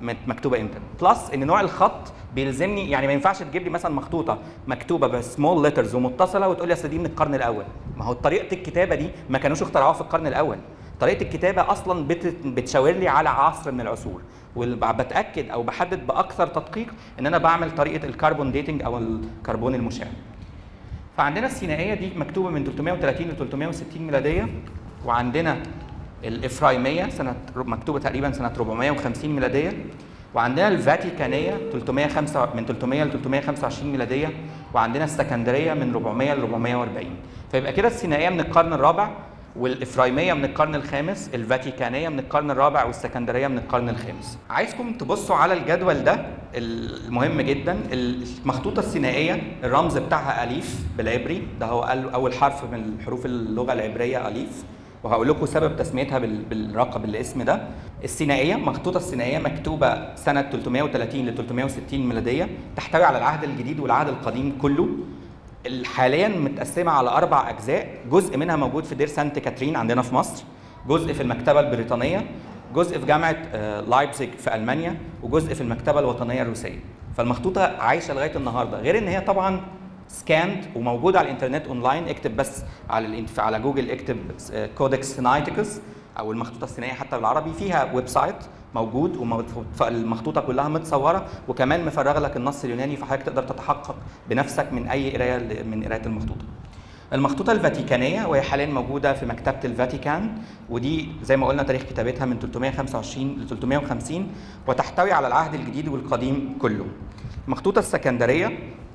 مت- مكتوبه امتى بلس ان نوع الخط بيلزمني يعني ما ينفعش تجيب لي مثلا مخطوطه مكتوبه بسمول ليترز ومتصله وتقول لي اصل دي من القرن الاول ما هو طريقه الكتابه دي ما كانوش اخترعوها في القرن الاول طريقه الكتابه اصلا بت- بتشاور لي على عصر من العصور وبتاكد او بحدد باكثر تدقيق ان انا بعمل طريقه الكربون ديتنج او الكربون المشع فعندنا السينائيه دي مكتوبه من 330 ل 360 ميلاديه وعندنا الافرايميه سنه مكتوبه تقريبا سنه 450 ميلاديه وعندنا الفاتيكانيه 305 من 300 ل 325 ميلاديه وعندنا السكندريه من 400 ل 440 فيبقى كده السينائيه من القرن الرابع والافرايميه من القرن الخامس الفاتيكانيه من القرن الرابع والسكندريه من القرن الخامس عايزكم تبصوا على الجدول ده المهم جدا المخطوطه السينائيه الرمز بتاعها اليف بالعبري ده هو اول حرف من حروف اللغه العبريه اليف وهقول لكم سبب تسميتها بال- بالرقم بالاسم ده السينائيه مخطوطه السينائيه مكتوبه سنه 330 ل 360 ميلاديه تحتوي على العهد الجديد والعهد القديم كله حاليا متقسمه على اربع اجزاء جزء منها موجود في دير سانت كاترين عندنا في مصر جزء في المكتبه البريطانيه جزء في جامعه آه، لايبزيج في المانيا وجزء في المكتبه الوطنيه الروسيه فالمخطوطه عايشه لغايه النهارده غير ان هي طبعا سكاند وموجوده على الانترنت اونلاين اكتب بس على الانت- على جوجل اكتب كودكس سينايتيكس او المخطوطه السينائيه حتى بالعربي فيها ويب سايت موجود والمخطوطه كلها متصوره وكمان مفرغ لك النص اليوناني فحضرتك تقدر تتحقق بنفسك من اي قرايه ل- من قرايه المخطوطه. المخطوطه الفاتيكانيه وهي حاليا موجوده في مكتبه الفاتيكان ودي زي ما قلنا تاريخ كتابتها من 325 ل 350 وتحتوي على العهد الجديد والقديم كله. المخطوطه السكندريه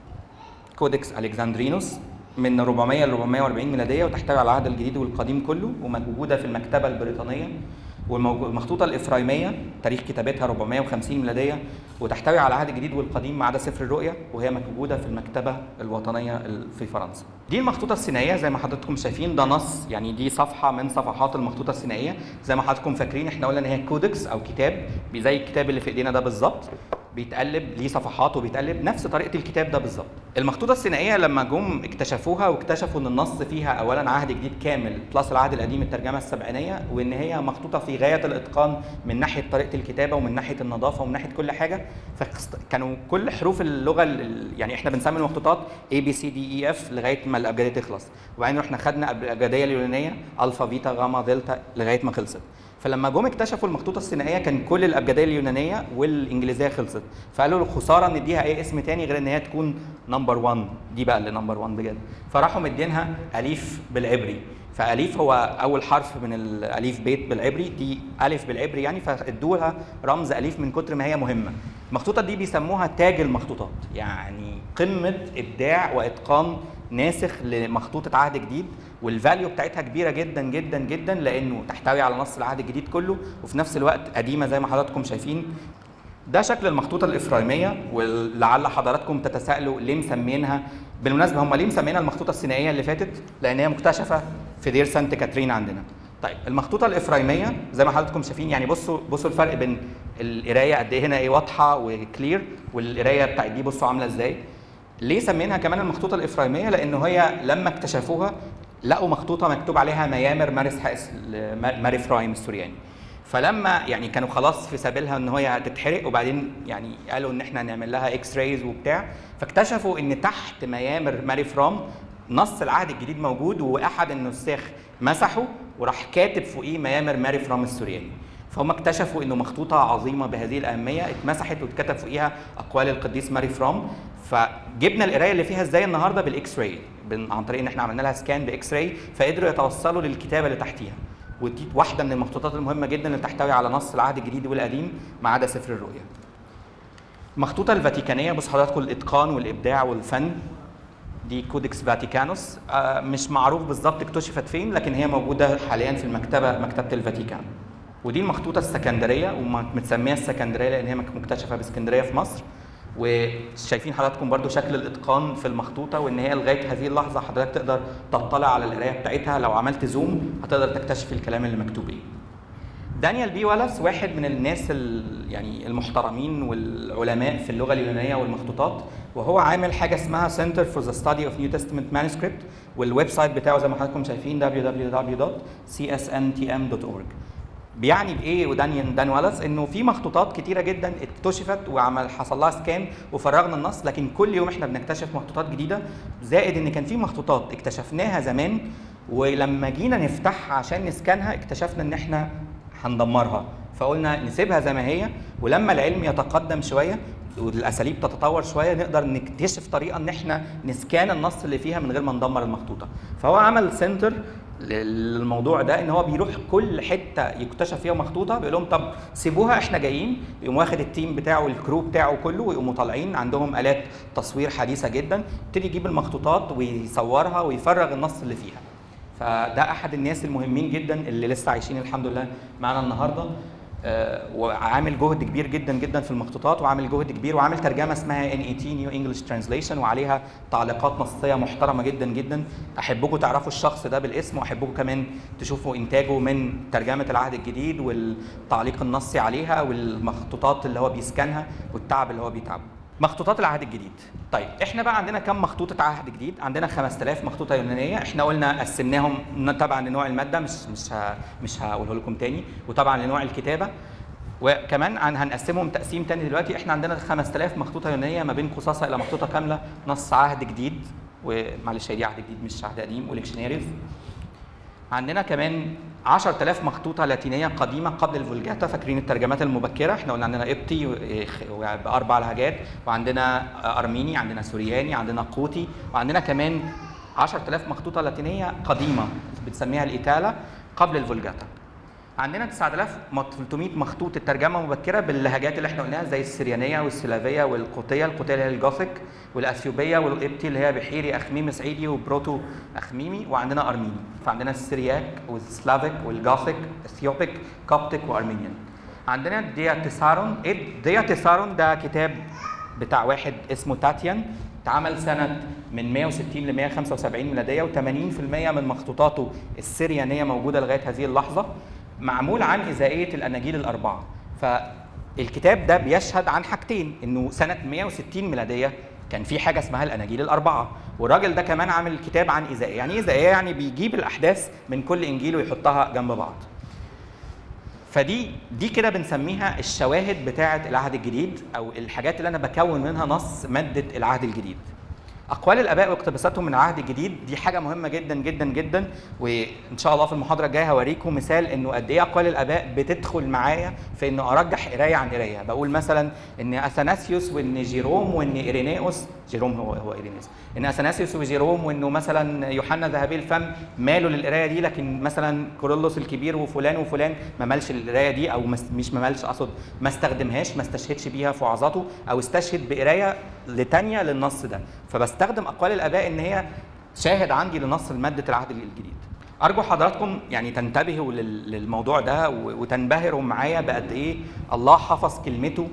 كودكس الكسندرينوس من 400 ل 440 ميلاديه وتحتوي على العهد الجديد والقديم كله وموجوده في المكتبه البريطانيه والمخطوطه الافرايميه تاريخ كتابتها 450 ميلاديه وتحتوي على العهد الجديد والقديم ما عدا سفر الرؤيا وهي موجوده في المكتبه الوطنيه ال- في فرنسا. دي المخطوطه السينائيه زي ما حضراتكم شايفين ده نص يعني دي صفحه من صفحات المخطوطه السينائيه زي ما حضراتكم فاكرين احنا قلنا ان هي كودكس او كتاب زي الكتاب اللي في ايدينا ده بالظبط بيتقلب ليه صفحات وبيتقلب نفس طريقه الكتاب ده بالظبط المخطوطه السينائيه لما جم اكتشفوها واكتشفوا ان النص فيها اولا عهد جديد كامل بلس العهد القديم الترجمه السبعينيه وان هي مخطوطه في غايه الاتقان من ناحيه طريقه الكتابه ومن ناحيه النظافه ومن ناحيه كل حاجه فكانوا كل حروف اللغه ال- يعني احنا بنسمي المخطوطات A B C D E F لغايه ما الابجديه تخلص وبعدين رحنا خدنا الابجديه اليونانيه الفا فيتا غاما دلتا لغايه ما خلصت فلما جم اكتشفوا المخطوطه السينائيه كان كل الابجديه اليونانيه والانجليزيه خلصت فقالوا الخساره نديها اي اسم تاني غير ان هي تكون نمبر 1 دي بقى اللي نمبر 1 بجد فراحوا مدينها اليف بالعبري فاليف هو اول حرف من الاليف بيت بالعبري دي الف بالعبري يعني فادوها رمز اليف من كتر ما هي مهمه المخطوطه دي بيسموها تاج المخطوطات يعني قمه ابداع واتقان ناسخ لمخطوطه عهد جديد والفاليو بتاعتها كبيره جدا جدا جدا لانه تحتوي على نص العهد الجديد كله وفي نفس الوقت قديمه زي ما حضراتكم شايفين ده شكل المخطوطه الافرايميه ولعل حضراتكم تتساءلوا ليه مسمينها بالمناسبه هم ليه مسمينها المخطوطه السينائيه اللي فاتت لان هي مكتشفه في دير سانت كاترين عندنا طيب المخطوطه الافرايميه زي ما حضراتكم شايفين يعني بصوا بصوا الفرق بين القرايه قد ايه هنا ايه واضحه وكلير والقرايه بتاعت دي بصوا عامله ازاي ليه سمينها كمان المخطوطه الافرايميه لانه هي لما اكتشفوها لقوا مخطوطه مكتوب عليها ميامر مارس حائس ماري فرايم السورياني فلما يعني كانوا خلاص في سبيلها ان هي هتتحرق وبعدين يعني قالوا ان احنا هنعمل لها اكس رايز وبتاع فاكتشفوا ان تحت ميامر ماري فرام نص العهد الجديد موجود واحد النساخ مسحه وراح كاتب فوقيه ميامر ماري فرام السورياني فهم اكتشفوا انه مخطوطه عظيمه بهذه الاهميه اتمسحت واتكتب فوقيها اقوال القديس ماري فرام فجبنا القرايه اللي فيها ازاي النهارده بالاكس راي عن طريق ان احنا عملنا لها سكان باكس راي فقدروا يتوصلوا للكتابه اللي تحتيها ودي واحده من المخطوطات المهمه جدا اللي تحتوي على نص العهد الجديد والقديم ما عدا سفر الرؤيا. المخطوطه الفاتيكانيه بص حضراتكم الاتقان والابداع والفن دي كودكس فاتيكانوس آه مش معروف بالظبط اكتشفت فين لكن هي موجوده حاليا في المكتبه مكتبه الفاتيكان. ودي المخطوطه السكندريه ومتسميه السكندريه لان هي مكتشفه باسكندريه في مصر. وشايفين حضراتكم برضو شكل الاتقان في المخطوطه وان هي لغايه هذه اللحظه حضرتك تقدر تطلع على القرايه بتاعتها لو عملت زوم هتقدر تكتشف الكلام اللي مكتوب ايه. دانيال بي والاس واحد من الناس يعني المحترمين والعلماء في اللغه اليونانيه والمخطوطات وهو عامل حاجه اسمها Center for the Study of New Testament Manuscript والويب سايت بتاعه زي ما حضراتكم شايفين www.csntm.org بيعني بايه ودانيان دان والاس انه في مخطوطات كتيره جدا اكتشفت وعمل حصل لها سكان وفرغنا النص لكن كل يوم احنا بنكتشف مخطوطات جديده زائد ان كان في مخطوطات اكتشفناها زمان ولما جينا نفتحها عشان نسكنها اكتشفنا ان احنا هندمرها فقلنا نسيبها زي ما هي ولما العلم يتقدم شويه والاساليب تتطور شويه نقدر نكتشف طريقه ان احنا نسكان النص اللي فيها من غير ما ندمر المخطوطه فهو عمل سنتر للموضوع ده ان هو بيروح كل حته يكتشف فيها مخطوطه بيقول لهم طب سيبوها احنا جايين يقوم واخد التيم بتاعه الكرو بتاعه كله ويقوموا طالعين عندهم الات تصوير حديثه جدا يبتدي يجيب المخطوطات ويصورها ويفرغ النص اللي فيها فده احد الناس المهمين جدا اللي لسه عايشين الحمد لله معانا النهارده آه، وعامل جهد كبير جدا جدا في المخطوطات وعامل جهد كبير وعامل ترجمه اسمها ان اي تي نيو انجلش ترانزليشن وعليها تعليقات نصيه محترمه جدا جدا احبكم تعرفوا الشخص ده بالاسم واحبكم كمان تشوفوا انتاجه من ترجمه العهد الجديد والتعليق النصي عليها والمخطوطات اللي هو بيسكنها والتعب اللي هو بيتعبه مخطوطات العهد الجديد طيب احنا بقى عندنا كم مخطوطه عهد جديد عندنا 5000 مخطوطه يونانيه احنا قلنا قسمناهم طبعا لنوع الماده مش مش ه... مش هقوله لكم تاني وطبعا لنوع الكتابه وكمان عن هنقسمهم تقسيم تاني دلوقتي احنا عندنا 5000 مخطوطه يونانيه ما بين قصاصه الى مخطوطه كامله نص عهد جديد ومعلش هي دي عهد جديد مش عهد قديم وليكشنيريز عندنا كمان 10000 مخطوطه لاتينيه قديمه قبل الفولجاتا فاكرين الترجمات المبكره احنا قلنا عندنا قبطي باربع لهجات وعندنا ارميني عندنا سورياني عندنا قوطي وعندنا كمان 10000 مخطوطه لاتينيه قديمه بنسميها الايتالا قبل الفولجاتا عندنا 9300 مخطوط الترجمه مبكره باللهجات اللي احنا قلناها زي السريانيه والسلافيه والقوطيه، القوطيه اللي هي الجوثيك والاثيوبيه والقبطي اللي هي بحيري اخميمي صعيدي وبروتو اخميمي وعندنا ارميني، فعندنا السرياك والسلافيك والجوثيك اثيوبيك كوبتيك وارمينيان. عندنا دياتيسارون، ايه دياتيسارون ده كتاب بتاع واحد اسمه تاتيان اتعمل سنة من 160 ل 175 ميلادية و80% من مخطوطاته السريانية موجودة لغاية هذه اللحظة معمول عن إزائية الأناجيل الأربعة فالكتاب ده بيشهد عن حاجتين إنه سنة 160 ميلادية كان في حاجه اسمها الاناجيل الاربعه والراجل ده كمان عامل كتاب عن ايزائيه يعني ايه ايزائيه يعني بيجيب الاحداث من كل انجيل ويحطها جنب بعض فدي دي كده بنسميها الشواهد بتاعه العهد الجديد او الحاجات اللي انا بكون منها نص ماده العهد الجديد اقوال الاباء واقتباساتهم من العهد الجديد دي حاجه مهمه جدا جدا جدا وان شاء الله في المحاضره الجايه هوريكم مثال انه قد ايه اقوال الاباء بتدخل معايا في انه ارجح قرايه عن قرايه بقول مثلا ان اثناسيوس وان جيروم وان ايرينيوس جيروم هو هو ايرينيوس ان اثناسيوس وجيروم وانه مثلا يوحنا ذهبي الفم مالوا للقرايه دي لكن مثلا كورولوس الكبير وفلان وفلان ما مالش للقرايه دي او مش ما مالش اقصد ما استخدمهاش ما استشهدش بيها في وعظاته او استشهد بقرايه لتانيه للنص ده فبستخدم اقوال الاباء ان هي شاهد عندي لنص ماده العهد الجديد ارجو حضراتكم يعني تنتبهوا للموضوع ده وتنبهروا معايا بقد ايه الله حفظ كلمته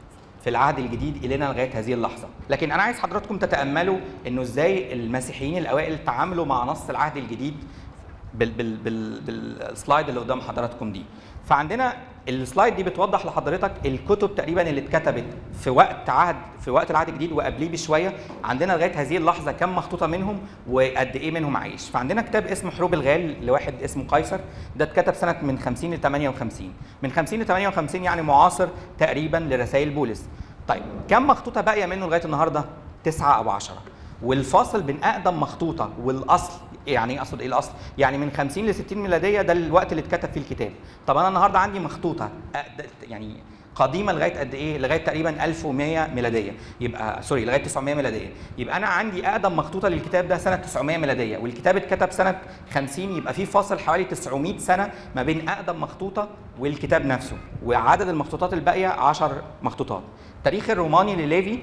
في العهد الجديد الينا لغايه هذه اللحظه لكن انا عايز حضراتكم تتاملوا انه ازاي المسيحيين الاوائل تعاملوا مع نص العهد الجديد بال بال بال بالسلايد اللي قدام حضراتكم دي فعندنا السلايد دي بتوضح لحضرتك الكتب تقريبا اللي اتكتبت في وقت عهد في وقت العهد الجديد وقبليه بشويه عندنا لغايه هذه اللحظه كم مخطوطه منهم وقد ايه منهم عايش فعندنا كتاب اسمه حروب الغال لواحد اسمه قيصر ده اتكتب سنه من 50 ل 58 من 50 ل 58 يعني معاصر تقريبا لرسائل بولس طيب كم مخطوطه باقيه منه لغايه النهارده تسعة او 10 والفاصل بين اقدم مخطوطه والاصل يعني ايه اقصد ايه الاصل؟ يعني من 50 ل 60 ميلاديه ده الوقت اللي اتكتب فيه الكتاب. طب انا النهارده عندي مخطوطه يعني قديمه لغايه قد ايه؟ لغايه تقريبا 1100 ميلاديه، يبقى سوري لغايه 900 ميلاديه، يبقى انا عندي اقدم مخطوطه للكتاب ده سنه 900 ميلاديه، والكتاب اتكتب سنه 50 يبقى في فاصل حوالي 900 سنه ما بين اقدم مخطوطه والكتاب نفسه، وعدد المخطوطات الباقيه 10 مخطوطات. التاريخ الروماني لليفي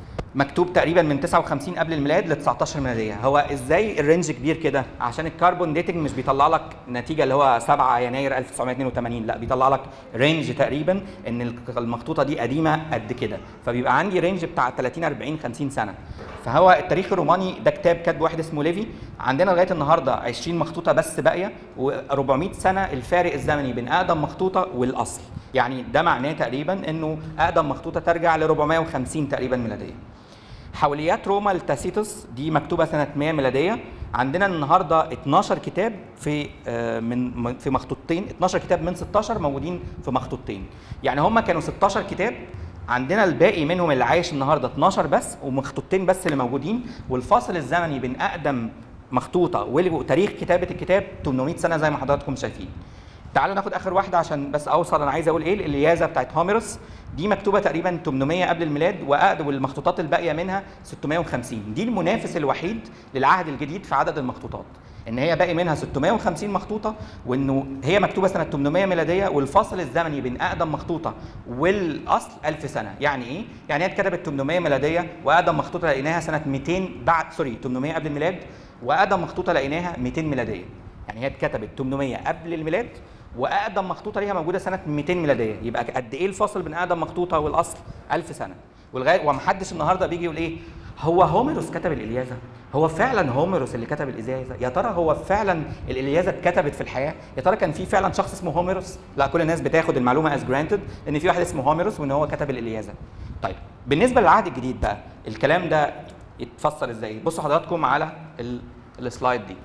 مكتوب تقريبا من 59 قبل الميلاد ل 19 ميلاديه هو ازاي الرينج كبير كده عشان الكربون ديتنج مش بيطلع لك نتيجه اللي هو 7 يناير 1982 لا بيطلع لك رينج تقريبا ان المخطوطه دي قديمه قد كده فبيبقى عندي رينج بتاع 30 40 50 سنه فهو التاريخ الروماني ده كتاب كاتب واحد اسمه ليفي عندنا لغايه النهارده 20 مخطوطه بس باقيه و400 سنه الفارق الزمني بين اقدم مخطوطه والاصل يعني ده معناه تقريبا انه اقدم مخطوطه ترجع ل 450 تقريبا ميلاديه حوليات روما لتاسيتوس دي مكتوبه سنه 100 ميلاديه عندنا النهارده 12 كتاب في آه، من من- في مخطوطتين 12 كتاب من 16 موجودين في مخطوطتين يعني هم كانوا 16 كتاب عندنا الباقي منهم اللي عايش النهارده 12 بس ومخطوطتين بس اللي موجودين والفاصل الزمني بين اقدم مخطوطه وتاريخ كتابه الكتاب 800 سنه زي ما حضراتكم شايفين تعالوا ناخد اخر واحده عشان بس اوصل انا عايز اقول ايه الالياذه بتاعت هوميروس دي مكتوبه تقريبا 800 قبل الميلاد واقدم والمخطوطات الباقيه منها 650 دي المنافس الوحيد للعهد الجديد في عدد المخطوطات ان هي باقي منها 650 مخطوطه وانه هي مكتوبه سنه 800 ميلاديه والفاصل الزمني بين اقدم مخطوطه والاصل 1000 سنه يعني ايه يعني هي اتكتبت 800 ميلاديه واقدم مخطوطه لقيناها سنه 200 بعد سوري 800 قبل الميلاد واقدم مخطوطه لقيناها 200 ميلاديه يعني هي اتكتبت 800 قبل الميلاد واقدم مخطوطه ليها موجوده سنه 200 ميلاديه يبقى قد ايه الفاصل بين اقدم مخطوطه والاصل 1000 سنه والغايه ومحدش النهارده بيجي يقول ايه هو هوميروس كتب الالياذه هو فعلا هوميروس اللي كتب الالياذه يا ترى هو فعلا الالياذه اتكتبت في الحياه يا ترى كان في فعلا شخص اسمه هوميروس لا كل الناس بتاخد المعلومه از جرانتد ان في واحد اسمه هوميروس وان هو كتب الالياذه طيب بالنسبه للعهد الجديد بقى الكلام ده يتفسر ازاي بصوا حضراتكم على ال- السلايد دي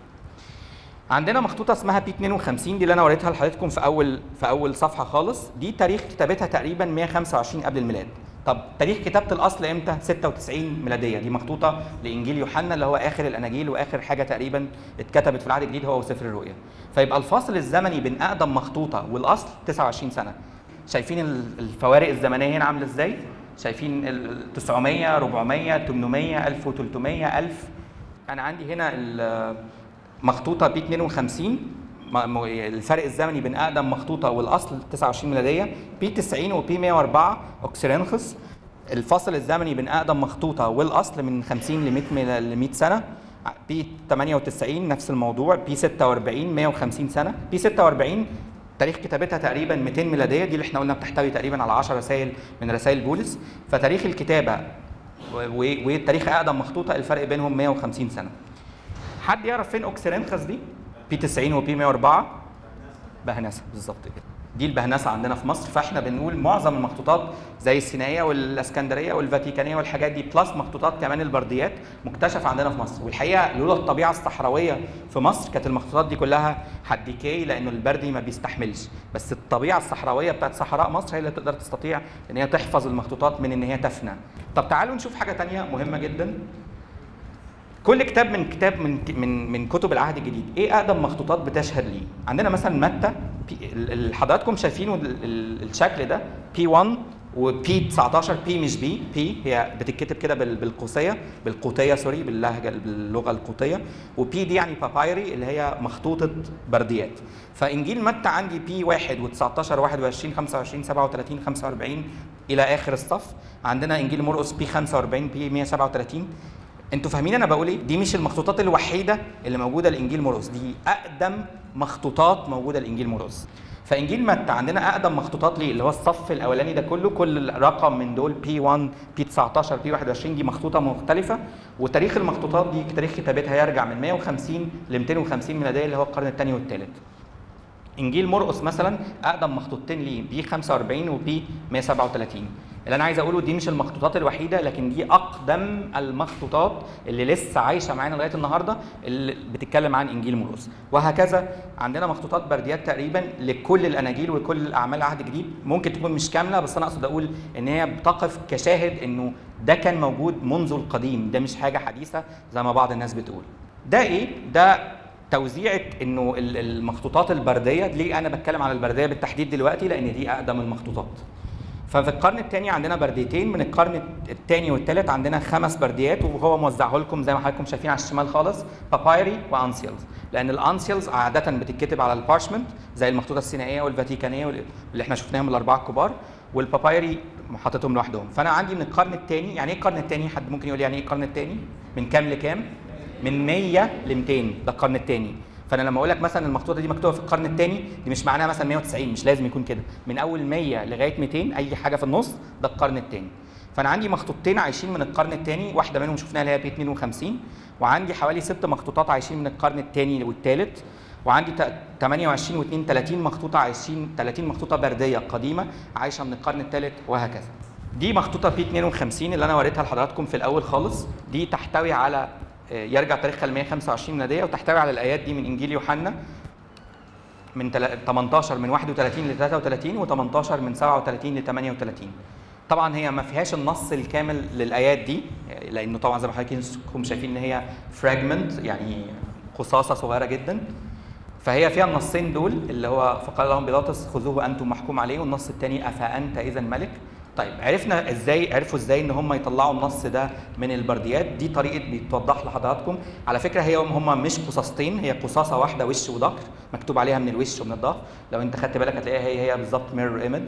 عندنا مخطوطه اسمها بي 52 دي اللي انا وريتها لحضراتكم في اول في اول صفحه خالص دي تاريخ كتابتها تقريبا 125 قبل الميلاد طب تاريخ كتابه الاصل امتى 96 ميلاديه دي مخطوطه لانجيل يوحنا اللي هو اخر الاناجيل واخر حاجه تقريبا اتكتبت في العهد الجديد هو سفر الرؤيا فيبقى الفاصل الزمني بين اقدم مخطوطه والاصل 29 سنه شايفين ال- الفوارق الزمنيه هنا عامله ازاي شايفين ال 900 400 800 1300 1000 انا عندي هنا ال- مخطوطه بي 52 م- م- الفرق الزمني بين اقدم مخطوطه والاصل 29 ميلاديه بي 90 وبي 104 اوكسيرينخس الفاصل الزمني بين اقدم مخطوطه والاصل من 50 ل 100 ميلا- ل 100 سنه بي 98 نفس الموضوع بي 46 150 سنه بي 46 تاريخ كتابتها تقريبا 200 ميلاديه دي اللي احنا قلنا بتحتوي تقريبا على 10 رسائل من رسائل بولس فتاريخ الكتابه و- و- وتاريخ اقدم مخطوطه الفرق بينهم 150 سنه حد يعرف فين اوكسيرينخس دي؟ بي 90 وبي 104 بهنسه بالظبط كده دي البهنسه عندنا في مصر فاحنا بنقول معظم المخطوطات زي السينائيه والاسكندريه والفاتيكانيه والحاجات دي بلس مخطوطات كمان البرديات مكتشفه عندنا في مصر والحقيقه لولا الطبيعه الصحراويه في مصر كانت المخطوطات دي كلها هتديكي لانه البردي ما بيستحملش بس الطبيعه الصحراويه بتاعت صحراء مصر هي اللي تقدر تستطيع ان هي تحفظ المخطوطات من ان هي تفنى طب تعالوا نشوف حاجه تانية مهمه جدا كل كتاب من كتاب من من من كتب العهد الجديد ايه اقدم مخطوطات بتشهد ليه عندنا مثلا متى بي- ال- ال- حضراتكم شايفينه ال- ال- الشكل ده بي 1 وبي 19 بي مش بي بي هي بتتكتب كده بال- بالقوسيه بالقوطيه سوري باللهجه باللغه القوطيه وبي دي يعني بابايري اللي هي مخطوطه برديات فانجيل متى عندي بي 1 و19 21 25 37 45 الى اخر الصف عندنا انجيل مرقس بي 45 بي 137 انتوا فاهمين انا بقول ايه؟ دي مش المخطوطات الوحيده اللي موجوده لانجيل مرقس، دي اقدم مخطوطات موجوده لانجيل مرقس. فانجيل متى عندنا اقدم مخطوطات ليه اللي هو الصف الاولاني ده كله كل رقم من دول بي 1 بي 19 بي 21 دي مخطوطه مختلفه وتاريخ المخطوطات دي تاريخ كتابتها يرجع من 150 ل 250 ميلاديه اللي هو القرن الثاني والثالث. انجيل مرقس مثلا اقدم مخطوطتين ليه بي 45 وبي 137 اللي انا عايز اقوله دي مش المخطوطات الوحيده لكن دي اقدم المخطوطات اللي لسه عايشه معانا لغايه النهارده اللي بتتكلم عن انجيل مرقس وهكذا عندنا مخطوطات برديات تقريبا لكل الاناجيل وكل اعمال العهد الجديد ممكن تكون مش كامله بس انا اقصد اقول ان هي بتقف كشاهد انه ده كان موجود منذ القديم ده مش حاجه حديثه زي ما بعض الناس بتقول ده ايه ده توزيعة انه ال- المخطوطات البرديه ليه انا بتكلم على البرديه بالتحديد دلوقتي لان دي اقدم المخطوطات ففي القرن الثاني عندنا برديتين من القرن الثاني والثالث عندنا خمس برديات وهو موزعه لكم زي ما حضراتكم شايفين على الشمال خالص بابايري وانسيلز لان الانسيلز عاده بتتكتب على البارشمنت زي المخطوطه السينائيه والفاتيكانيه وال- اللي احنا شفناهم الاربعه الكبار والبابايري حاططهم لوحدهم فانا عندي من القرن الثاني يعني ايه القرن الثاني حد ممكن يقول يعني ايه القرن الثاني من كام لكام من 100 ل 200 ده القرن الثاني فانا لما اقول لك مثلا المخطوطه دي مكتوبه في القرن الثاني دي مش معناها مثلا 190 مش لازم يكون كده من اول 100 لغايه 200 اي حاجه في النص ده القرن الثاني فانا عندي مخطوطتين عايشين من القرن الثاني واحده منهم شفناها اللي هي بي 52 وعندي حوالي ست مخطوطات عايشين من القرن الثاني والثالث وعندي تا- 28 و2 30 مخطوطه عايشين 30 مخطوطه برديه قديمه عايشه من القرن الثالث وهكذا دي مخطوطه بي 52 اللي انا وريتها لحضراتكم في الاول خالص دي تحتوي على آه، يرجع تاريخها ل 125 ميلاديه وتحتوي على الايات دي من انجيل يوحنا من تلا- 18 من 31 ل 33 و18 من 37 ل 38 طبعا هي ما فيهاش النص الكامل للايات دي لانه طبعا زي ما حضراتكم شايفين ان هي فراجمنت يعني قصاصه صغيره جدا فهي فيها النصين دول اللي هو فقال لهم بيلاطس خذوه انتم محكوم عليه والنص الثاني افانت اذا ملك طيب عرفنا ازاي عرفوا ازاي ان هم يطلعوا النص ده من البرديات دي طريقه بتوضح لحضراتكم على فكره هي هم مش قصاصتين هي قصاصه واحده وش وظهر مكتوب عليها من الوش ومن الظهر لو انت خدت بالك هتلاقيها هي هي بالظبط ميرور ايمج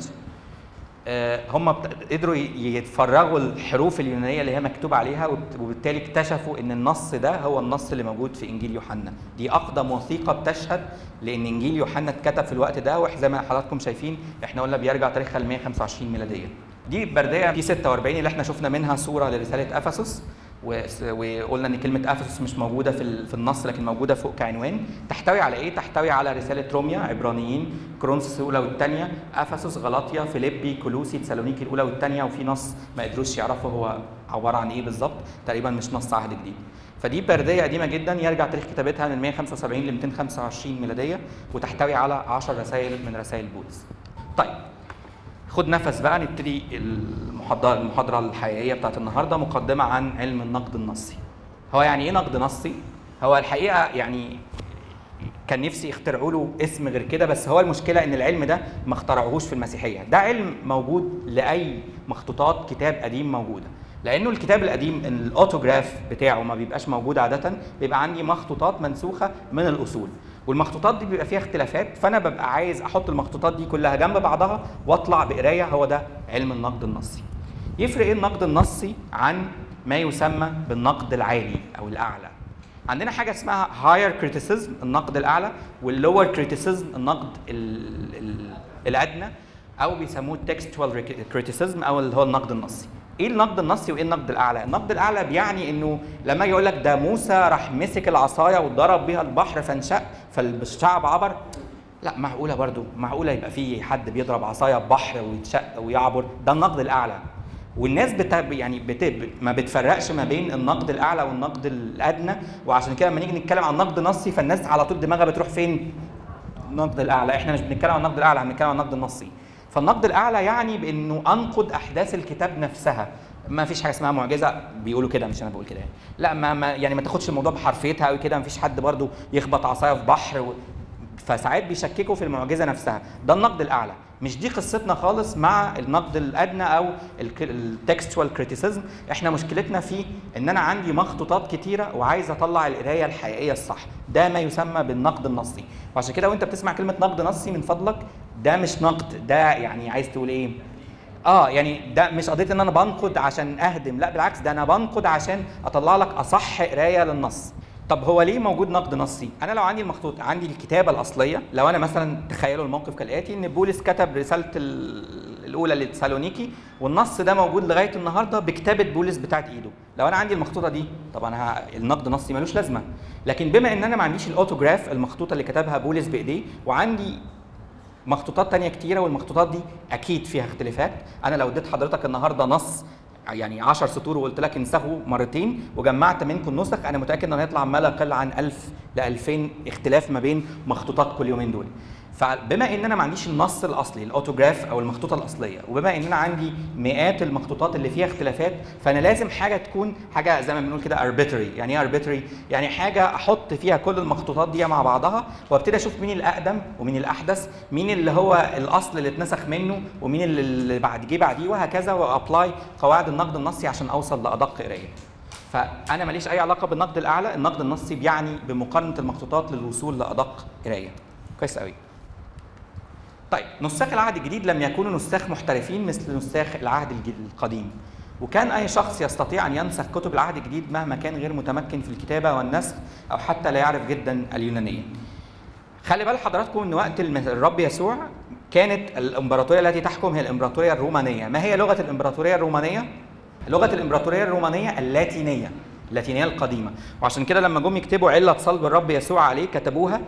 هم بت- قدروا ي- يتفرغوا الحروف اليونانيه اللي هي مكتوب عليها وبت- وبالتالي اكتشفوا ان النص ده هو النص اللي موجود في انجيل يوحنا دي اقدم وثيقه بتشهد لان انجيل يوحنا اتكتب في الوقت ده وزي ما حضراتكم شايفين احنا قلنا بيرجع تاريخها ل 125 ميلاديه دي برديه دي 46 اللي احنا شفنا منها صوره لرساله افسس وس- وقلنا ان كلمه افسس مش موجوده في ال- في النص لكن موجوده فوق كعنوان تحتوي على ايه تحتوي على رساله روميا عبرانيين كرونسوس الاولى والثانيه افسس غلاطيا فيليبي كولوسي تسالونيكي الاولى والثانيه وفي نص ما قدروش يعرفوا هو عباره عن ايه بالظبط تقريبا مش نص عهد جديد فدي برديه قديمه جدا يرجع تاريخ كتابتها من 175 ل 225 ميلاديه وتحتوي على 10 رسائل من رسائل بولس طيب خد نفس بقى نبتدي المحاضرة المحاضرة الحقيقية بتاعت النهاردة مقدمة عن علم النقد النصي. هو يعني إيه نقد نصي؟ هو الحقيقة يعني كان نفسي يخترعوا له اسم غير كده بس هو المشكلة إن العلم ده ما اخترعوهوش في المسيحية، ده علم موجود لأي مخطوطات كتاب قديم موجودة. لانه الكتاب القديم الاوتوجراف بتاعه ما بيبقاش موجود عاده بيبقى عندي مخطوطات منسوخه من الاصول والمخطوطات دي بيبقى فيها اختلافات فانا ببقى عايز احط المخطوطات دي كلها جنب بعضها واطلع بقرايه هو ده علم النقد النصي يفرق ايه النقد النصي عن ما يسمى بالنقد العالي او الاعلى عندنا حاجه اسمها هاير كريتيسيزم النقد الاعلى واللور كريتيسيزم النقد ال ال الادنى او بيسموه التكستوال كريتيسيزم او اللي هو النقد النصي ايه النقد النصي وايه النقد الاعلى النقد الاعلى بيعني انه لما يجي يقول لك ده موسى راح مسك العصايه وضرب بيها البحر فانشق فالشعب عبر لا معقوله برضو معقوله يبقى في حد بيضرب عصايه ببحر ويتشق ويعبر ده النقد الاعلى والناس بت... يعني بت... ما بتفرقش ما بين النقد الاعلى والنقد الادنى وعشان كده لما نيجي نتكلم عن نقد نصي فالناس على طول دماغها بتروح فين النقد الاعلى احنا مش بنتكلم عن النقد الاعلى بنتكلم عن النقد النصي فالنقد الاعلى يعني بانه انقد احداث الكتاب نفسها ما فيش حاجه اسمها معجزه بيقولوا كده مش انا بقول كده يعني لا ما, ما يعني ما تاخدش الموضوع بحرفيتها قوي كده ما فيش حد برضو يخبط عصايه في بحر و... فساعات بيشككوا في المعجزه نفسها ده النقد الاعلى مش دي قصتنا خالص مع النقد الادنى او التكستوال كريتيسيزم احنا مشكلتنا في ان انا عندي مخطوطات كتيره وعايز اطلع القرايه الحقيقيه الصح ده ما يسمى بالنقد النصي وعشان كده وانت بتسمع كلمه نقد نصي من فضلك ده مش نقد ده يعني عايز تقول ايه اه يعني ده مش قضيه ان انا بنقد عشان اهدم لا بالعكس ده انا بنقد عشان اطلع لك اصح قرايه للنص طب هو ليه موجود نقد نصي؟ انا لو عندي المخطوط عندي الكتابه الاصليه لو انا مثلا تخيلوا الموقف كالاتي ان بولس كتب رساله الاولى لتسالونيكي والنص ده موجود لغايه النهارده بكتابه بولس بتاعت ايده لو انا عندي المخطوطه دي طبعا ها النقد النصي ملوش لازمه لكن بما ان انا ما عنديش الاوتوجراف المخطوطه اللي كتبها بولس بايديه وعندي مخطوطات تانية كتيرة والمخطوطات دي أكيد فيها اختلافات، أنا لو اديت حضرتك النهاردة نص يعني 10 سطور وقلت لك انسخه مرتين وجمعت منكم النسخ أنا متأكد إن هيطلع ما لا يقل عن 1000 ل 2000 اختلاف ما بين مخطوطات كل يومين دول. فبما ان انا ما عنديش النص الاصلي الاوتوجراف او المخطوطه الاصليه وبما ان انا عندي مئات المخطوطات اللي فيها اختلافات فانا لازم حاجه تكون حاجه زي ما بنقول كده arbitrary يعني ايه arbitrary يعني حاجه احط فيها كل المخطوطات دي مع بعضها وابتدي اشوف مين الاقدم ومين الاحدث مين اللي هو الاصل اللي اتنسخ منه ومين اللي بعد جه بعديه وهكذا وابلاي قواعد النقد النصي عشان اوصل لادق قرايه فانا ماليش اي علاقه بالنقد الاعلى النقد النصي بيعني بمقارنه المخطوطات للوصول لادق قرايه كويس قوي طيب نساخ العهد الجديد لم يكونوا نساخ محترفين مثل نساخ العهد القديم وكان اي شخص يستطيع ان ينسخ كتب العهد الجديد مهما كان غير متمكن في الكتابه والنسخ او حتى لا يعرف جدا اليونانيه خلي بال حضراتكم ان وقت الرب يسوع كانت الامبراطوريه التي تحكم هي الامبراطوريه الرومانيه ما هي لغه الامبراطوريه الرومانيه لغه الامبراطوريه الرومانيه اللاتينيه اللاتينيه القديمه وعشان كده لما جم يكتبوا عله صلب الرب يسوع عليه كتبوها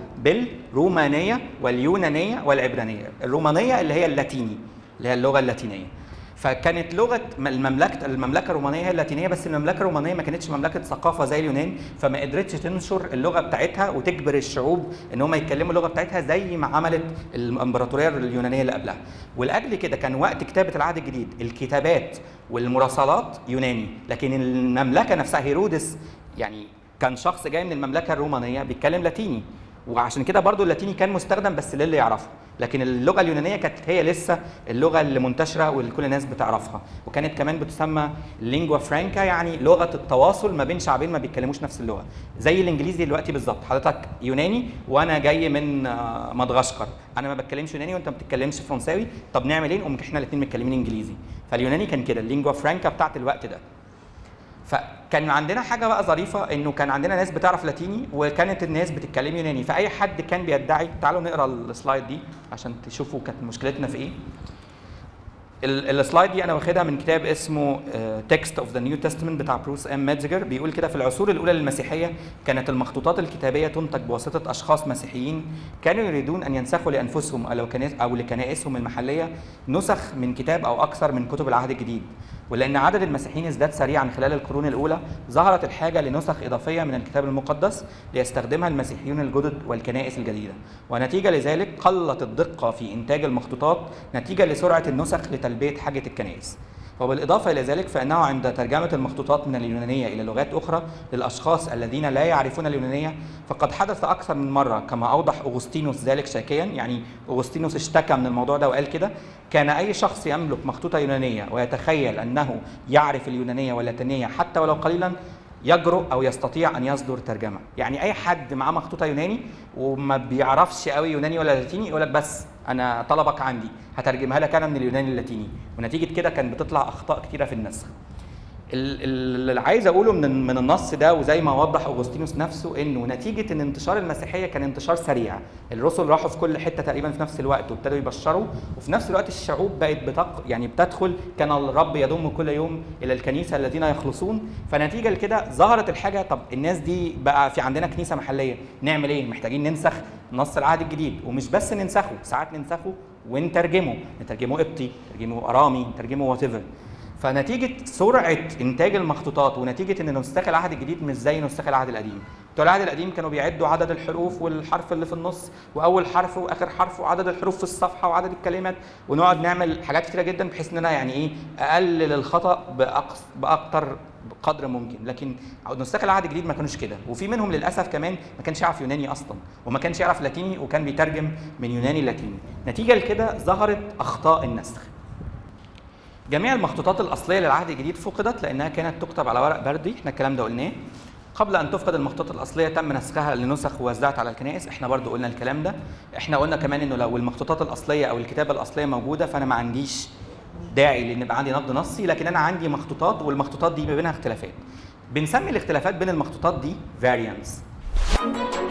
بالرومانيه واليونانيه والعبرانيه الرومانيه اللي هي اللاتيني اللي هي اللغه اللاتينيه فكانت لغه المملكه المملكه الرومانيه هي اللاتينيه بس المملكه الرومانيه ما كانتش مملكه ثقافه زي اليونان فما قدرتش تنشر اللغه بتاعتها وتجبر الشعوب ان هم يتكلموا اللغه بتاعتها زي ما عملت الامبراطوريه اليونانيه اللي قبلها ولاجل كده كان وقت كتابه العهد الجديد الكتابات والمراسلات يوناني لكن المملكه نفسها هيرودس يعني كان شخص جاي من المملكه الرومانيه بيتكلم لاتيني وعشان كده برضو اللاتيني كان مستخدم بس للي يعرفه لكن اللغه اليونانيه كانت هي لسه اللغه اللي منتشره واللي كل الناس بتعرفها وكانت كمان بتسمى لينجوا فرانكا يعني لغه التواصل ما بين شعبين ما بيتكلموش نفس اللغه زي الانجليزي دلوقتي بالظبط حضرتك يوناني وانا جاي من آه، مدغشقر انا ما بتكلمش يوناني وانت ما بتتكلمش فرنساوي طب نعمل ايه نقوم احنا الاثنين متكلمين انجليزي فاليوناني كان كده اللينجوا فرانكا بتاعت الوقت ده فكان عندنا حاجه بقى ظريفه انه كان عندنا ناس بتعرف لاتيني وكانت الناس بتتكلم يوناني فاي حد كان بيدعي تعالوا نقرا السلايد دي عشان تشوفوا كانت مشكلتنا في ايه ال- السلايد دي انا واخدها من كتاب اسمه تكست اوف ذا نيو تestament بتاع بروس ام ميتزجر بيقول كده في العصور الاولى للمسيحيه كانت المخطوطات الكتابيه تنتج بواسطه اشخاص مسيحيين كانوا يريدون ان ينسخوا لانفسهم او لو كنائس او لكنائسهم المحليه نسخ من كتاب او اكثر من كتب العهد الجديد ولان عدد المسيحيين ازداد سريعا خلال القرون الاولى ظهرت الحاجه لنسخ اضافيه من الكتاب المقدس ليستخدمها المسيحيون الجدد والكنائس الجديده ونتيجه لذلك قلت الدقه في انتاج المخطوطات نتيجه لسرعه النسخ لتلبيه حاجه الكنائس وبالإضافة إلى ذلك فإنه عند ترجمة المخطوطات من اليونانية إلى لغات أخرى للأشخاص الذين لا يعرفون اليونانية فقد حدث أكثر من مرة كما أوضح أغسطينوس ذلك شاكيا يعني أغسطينوس اشتكى من الموضوع ده وقال كده كان أي شخص يملك مخطوطة يونانية ويتخيل أنه يعرف اليونانية واللاتينية حتى ولو قليلا يجرؤ او يستطيع ان يصدر ترجمه يعني اي حد معاه مخطوطه يوناني وما بيعرفش قوي يوناني ولا لاتيني يقول لك بس انا طلبك عندي هترجمها لك انا من اليوناني للاتيني ونتيجه كده كان بتطلع اخطاء كتيره في النسخ ال- ال- اللي عايز اقوله من من النص ده وزي ما وضح اغسطينوس نفسه انه نتيجه ان انتشار المسيحيه كان انتشار سريع الرسل راحوا في كل حته تقريبا في نفس الوقت وابتدوا يبشروا وفي نفس الوقت الشعوب بقت بتق يعني بتدخل كان الرب يضم كل يوم الى الكنيسه الذين يخلصون فنتيجه لكده ظهرت الحاجه طب الناس دي بقى في عندنا كنيسه محليه نعمل ايه محتاجين ننسخ نص العهد الجديد ومش بس ننسخه ساعات ننسخه ونترجمه نترجمه قبطي نترجمه ارامي نترجمه وات فنتيجه سرعه انتاج المخطوطات ونتيجه ان نسخ العهد الجديد مش زي نسخ العهد القديم بتوع العهد القديم كانوا بيعدوا عدد الحروف والحرف اللي في النص واول حرف واخر حرف وعدد الحروف في الصفحه وعدد الكلمات ونقعد نعمل حاجات كتيره جدا بحيث ان انا يعني ايه اقلل الخطا بأقص باكتر قدر ممكن لكن نسخ العهد الجديد ما كانوش كده وفي منهم للاسف كمان ما كانش يعرف يوناني اصلا وما كانش يعرف لاتيني وكان بيترجم من يوناني لاتيني نتيجه لكده ظهرت اخطاء النسخ جميع المخطوطات الاصليه للعهد الجديد فقدت لانها كانت تكتب على ورق بردي احنا الكلام ده قلناه قبل ان تفقد المخطوطات الاصليه تم نسخها لنسخ ووزعت على الكنائس احنا برضو قلنا الكلام ده احنا قلنا كمان انه لو المخطوطات الاصليه او الكتابه الاصليه موجوده فانا ما عنديش داعي لان يبقى عندي نقد نصي لكن انا عندي مخطوطات والمخطوطات دي ما بينها اختلافات بنسمي الاختلافات بين المخطوطات دي variants